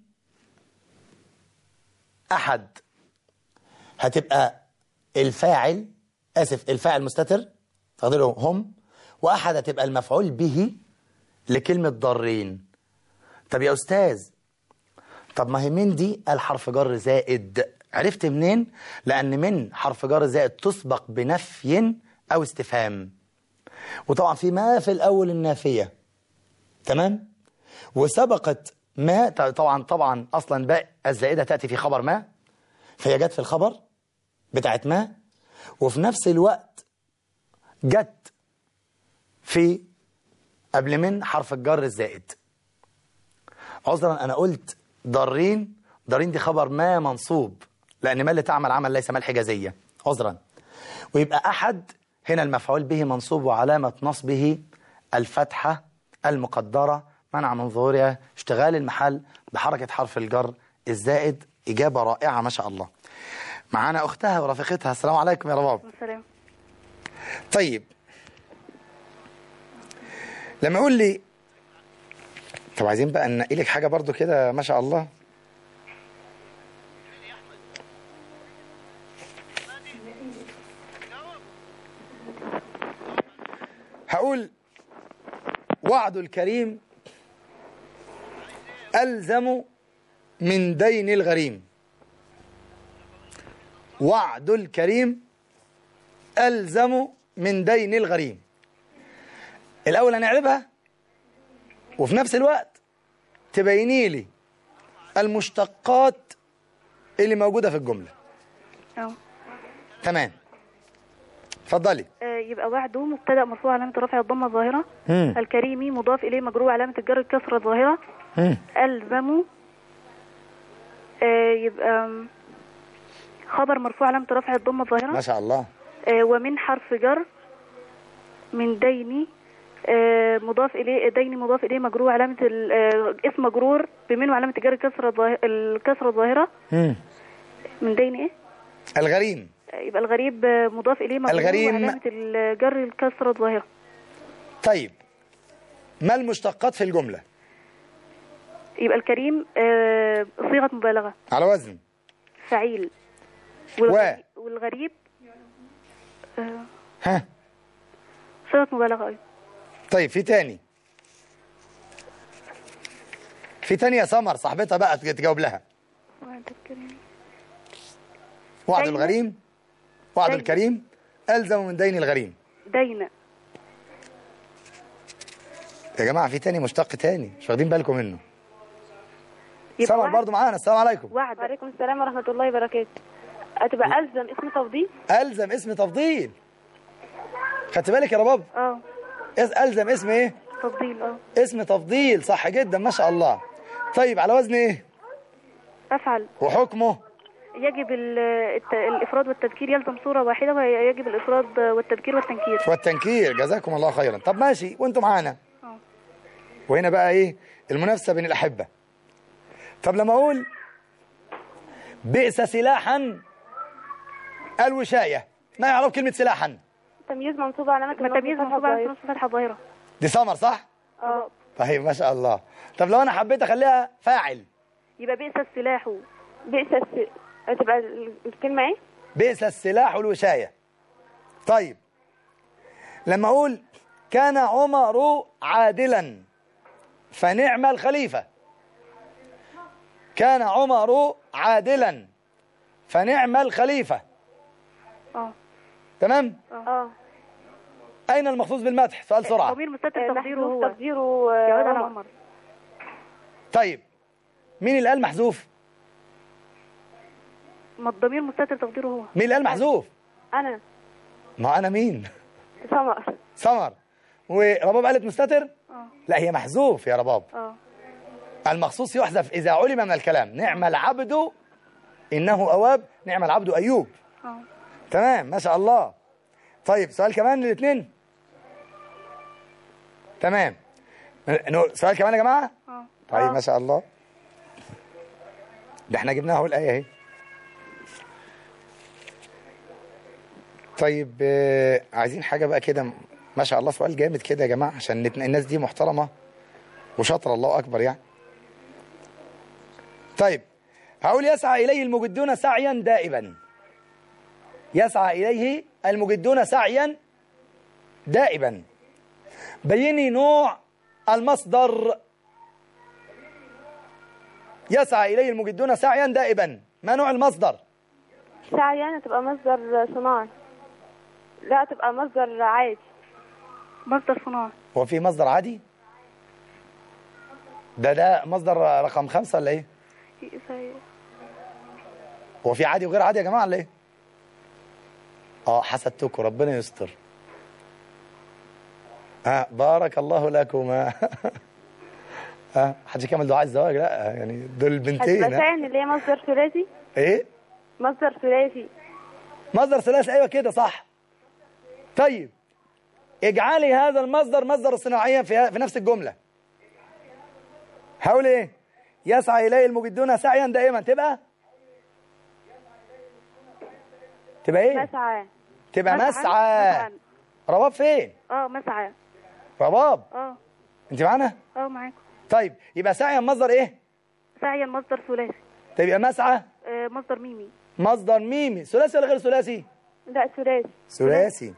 أحد هتبقى الفاعل آسف الفاعل مستتر تقديره هم وأحد هتبقى المفعول به لكلمة ضارين طب يا أستاذ طب ما هي من دي الحرف جر زائد عرفت منين لأن من حرف جر زائد تسبق بنفي أو استفهام وطبعا في ما في الأول النافية تمام وسبقت ما طبعا طبعا أصلا باء الزائدة تأتي في خبر ما فهي جت في الخبر بتاعت ما وفي نفس الوقت جت في قبل من حرف الجر الزائد عذرا أنا قلت ضارين ضارين دي خبر ما منصوب لأن ما اللي تعمل عمل ليس ما الحجازية عذرا ويبقى أحد هنا المفعول به منصوب وعلامة نصبه الفتحة المقدرة منع من ظهورها اشتغال المحل بحركة حرف الجر الزائد إجابة رائعة ما شاء الله معانا أختها ورفيقتها السلام عليكم يا رباب السلام طيب لما يقول لي طب عايزين بقى ننقي لك حاجة برضو كده ما شاء الله هقول وعد الكريم ألزم من دين الغريم وعد الكريم ألزم من دين الغريم الأول هنعربها وفي نفس الوقت تبيني لي المشتقات اللي موجودة في الجملة اه تمام اتفضلي آه، يبقى وعده مبتدا مرفوع علامه رفع الضمه الظاهره مم. الكريمي مضاف اليه مجرور علامه الجر الكسره الظاهره مم. الزم آه، يبقى آم، خبر مرفوع علامه رفع الضمه الظاهره ما شاء الله آه، ومن حرف جر من ديني آه، مضاف اليه ديني مضاف اليه مجرور علامه ال- آه، اسم مجرور بمن وعلامه الجر الكسره الظاهره الكسره الظاهره مم. من ديني ايه الغريم آه، يبقى الغريب آه، مضاف اليه مجرور الغريم. وعلامه الجر الكسره الظاهره طيب ما المشتقات في الجملة يبقى الكريم آه، صيغه مبالغه على وزن فعيل و والغريب, والغريب آه، ها صيغه مبالغه ايضا طيب في تاني في تاني يا سمر صاحبتها بقى تجاوب لها وعد الكريم وعد دين. الغريم وعد دين. الكريم ألزم من دين الغريم دين يا جماعة في تاني مشتق تاني مش واخدين بالكم منه يبقى سمر وعد- برضو معانا السلام عليكم وعد وعليكم السلام ورحمة الله وبركاته هتبقى ألزم اسم تفضيل ألزم اسم تفضيل خدت بالك يا رباب اه اس- ألزم اسم ايه تفضيل اه اسم تفضيل صح جدا ما شاء الله طيب على وزن ايه افعل وحكمه يجب ال- الت- الافراد والتذكير يلزم صوره واحده ويجب الافراد والتذكير والتنكير والتنكير جزاكم الله خيرا طب ماشي وانتم معانا اه وهنا بقى ايه المنافسة بين الأحبة طب لما أقول بئس سلاحا الوشاية ما يعرف كلمة سلاحا تمييز منصوب علامة ما تمييز النصب منصوب على الظاهرة. نص فتحه ظاهره دي سمر صح؟ اه طيب ما شاء الله طب لو أنا حبيت أخليها فاعل يبقى بئس السلاح بئس الس... هتبقى ال- الكلمة ايه؟ بئس السلاح الوشاية طيب لما أقول كان عمر عادلا فنعم الخليفة كان عمر عادلا فنعم الخليفة اه تمام اه أين المخصوص بالمدح سؤال سرعة ضمير مستتر تقديره محذوف هو تقديره آه، يعود على عمر. عمر طيب مين اللي قال محذوف ما الضمير مستتر تقديره هو مين اللي قال محذوف أنا ما أنا مين سمر سمر ورباب قالت مستتر اه لا هي محذوف يا رباب اه المخصوص يحذف إذا علم من الكلام نعم العبد إنه أواب نعم العبد أيوب اه تمام ما شاء الله طيب سؤال كمان للاثنين تمام نو- سؤال كمان يا جماعة اه طيب ما شاء الله ده احنا جبناها اهو الآية اهي طيب آه، عايزين حاجة بقى كده ما شاء الله سؤال جامد كده يا جماعة عشان نت- الناس دي محترمة وشاطرة الله أكبر يعني طيب هقول يسعى إليه المجدون سعيا دائبا يسعى إليه المجدون سعيا دائبا بيني نوع المصدر يسعى إليه المجدون سعيا دائبا ما نوع المصدر سعيا هتبقى مصدر صناعي لا تبقى مصدر عادي مصدر صناعي هو في مصدر عادي ده ده مصدر رقم خمسة ولا ايه هو في عادي وغير عادي يا جماعة ولا ايه اه حسدتكم ربنا يستر ها بارك الله لكما ها حد يكمل دعاء الزواج لا يعني دول هتبقى بنتين ها؟ سعيا اللي هي مصدر ثلاثي ايه مصدر ثلاثي مصدر ثلاثي ايوه كده صح طيب اجعلي هذا المصدر مصدر صناعيا في في نفس الجمله هقول ايه يسعى اليه المجدون سعيا دائما تبقى تبقى ايه مسعى تبقى مسعى. مسعى مسعى. رباب فين اه مسعى رباب اه انت معانا اه معاكم طيب يبقى سعيا مصدر ايه سعيا مصدر ثلاثي طيب يبقى مسعى آه مصدر ميمي مصدر ميمي ثلاثي ولا غير ثلاثي لا ثلاثي ثلاثي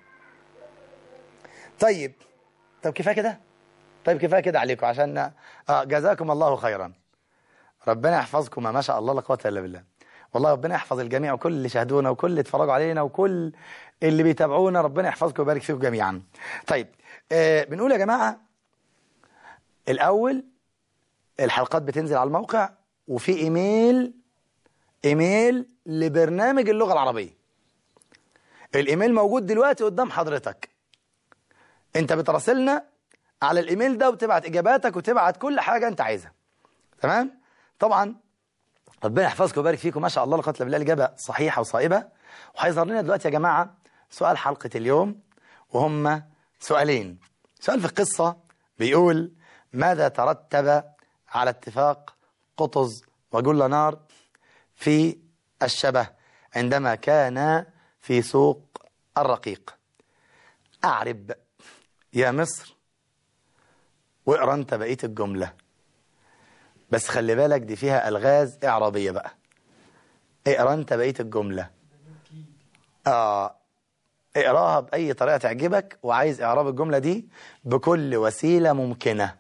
طيب طب كفايه كده طيب كفايه كده عليكم عشان اه جزاكم الله خيرا ربنا يحفظكم ما شاء الله لا قوه الا بالله والله ربنا يحفظ الجميع وكل اللي شاهدونا وكل اللي اتفرجوا علينا وكل اللي بيتابعونا ربنا يحفظكم ويبارك فيكم جميعا طيب آه بنقول يا جماعه الاول الحلقات بتنزل على الموقع وفي ايميل ايميل لبرنامج اللغه العربيه الايميل موجود دلوقتي قدام حضرتك انت بتراسلنا على الايميل ده وتبعت اجاباتك وتبعت كل حاجه انت عايزها تمام طبعا ربنا يحفظكم ويبارك فيكم ما شاء الله لا قوه الا بالله الاجابه صحيحه وصائبه وهيظهر لنا دلوقتي يا جماعه سؤال حلقه اليوم وهم سؤالين سؤال في القصه بيقول ماذا ترتب على اتفاق قطز وجل نار في الشبه عندما كان في سوق الرقيق أعرب يا مصر واقرا انت بقيه الجمله بس خلي بالك دي فيها الغاز اعرابيه بقى اقرا انت بقيه الجمله اه اقراها باي طريقه تعجبك وعايز اعراب الجمله دي بكل وسيله ممكنه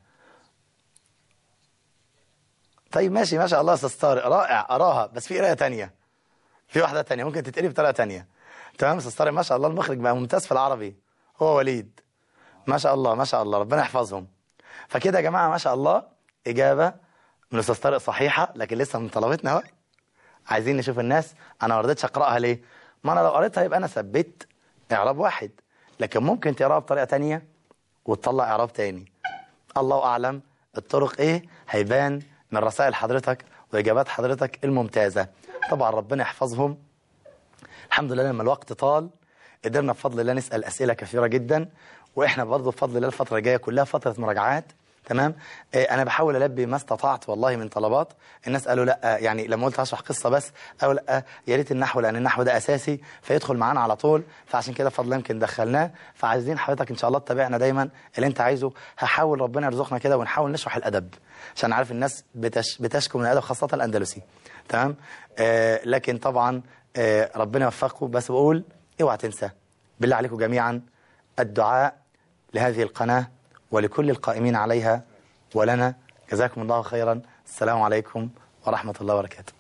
طيب ماشي ما شاء الله يا استاذ طارق رائع اراها بس في قرايه تانية في واحده تانية ممكن تتقري بطريقه تانية تمام استاذ طارق ما شاء الله المخرج بقى ممتاز في العربي هو وليد ما شاء الله ما شاء الله ربنا يحفظهم فكده يا جماعه ما شاء الله اجابه من استاذ طارق صحيحه لكن لسه من طلبتنا اهو عايزين نشوف الناس انا ما رضيتش اقراها ليه ما انا لو قريتها يبقى انا ثبت اعراب واحد لكن ممكن تقراها بطريقه تانية وتطلع اعراب تاني الله اعلم الطرق ايه هيبان من رسائل حضرتك واجابات حضرتك الممتازه طبعا ربنا يحفظهم الحمد لله لما الوقت طال قدرنا بفضل الله نسال اسئله كثيره جدا واحنا برضه بفضل الله الفتره الجايه كلها فتره مراجعات تمام آه انا بحاول البي ما استطعت والله من طلبات الناس قالوا لا آه يعني لما قلت هشرح قصه بس او لا يا ريت النحو لان النحو ده اساسي فيدخل معانا على طول فعشان كده بفضل الله يمكن دخلناه فعايزين حضرتك ان شاء الله تتابعنا دايما اللي انت عايزه هحاول ربنا يرزقنا كده ونحاول نشرح الادب عشان عارف الناس بتش بتشكو من الادب خاصه الاندلسي تمام آه لكن طبعا آه ربنا يوفقكم بس بقول اوعى تنسى بالله عليكم جميعا الدعاء لهذه القناة ولكل القائمين عليها ولنا جزاكم الله خيرا السلام عليكم ورحمة الله وبركاته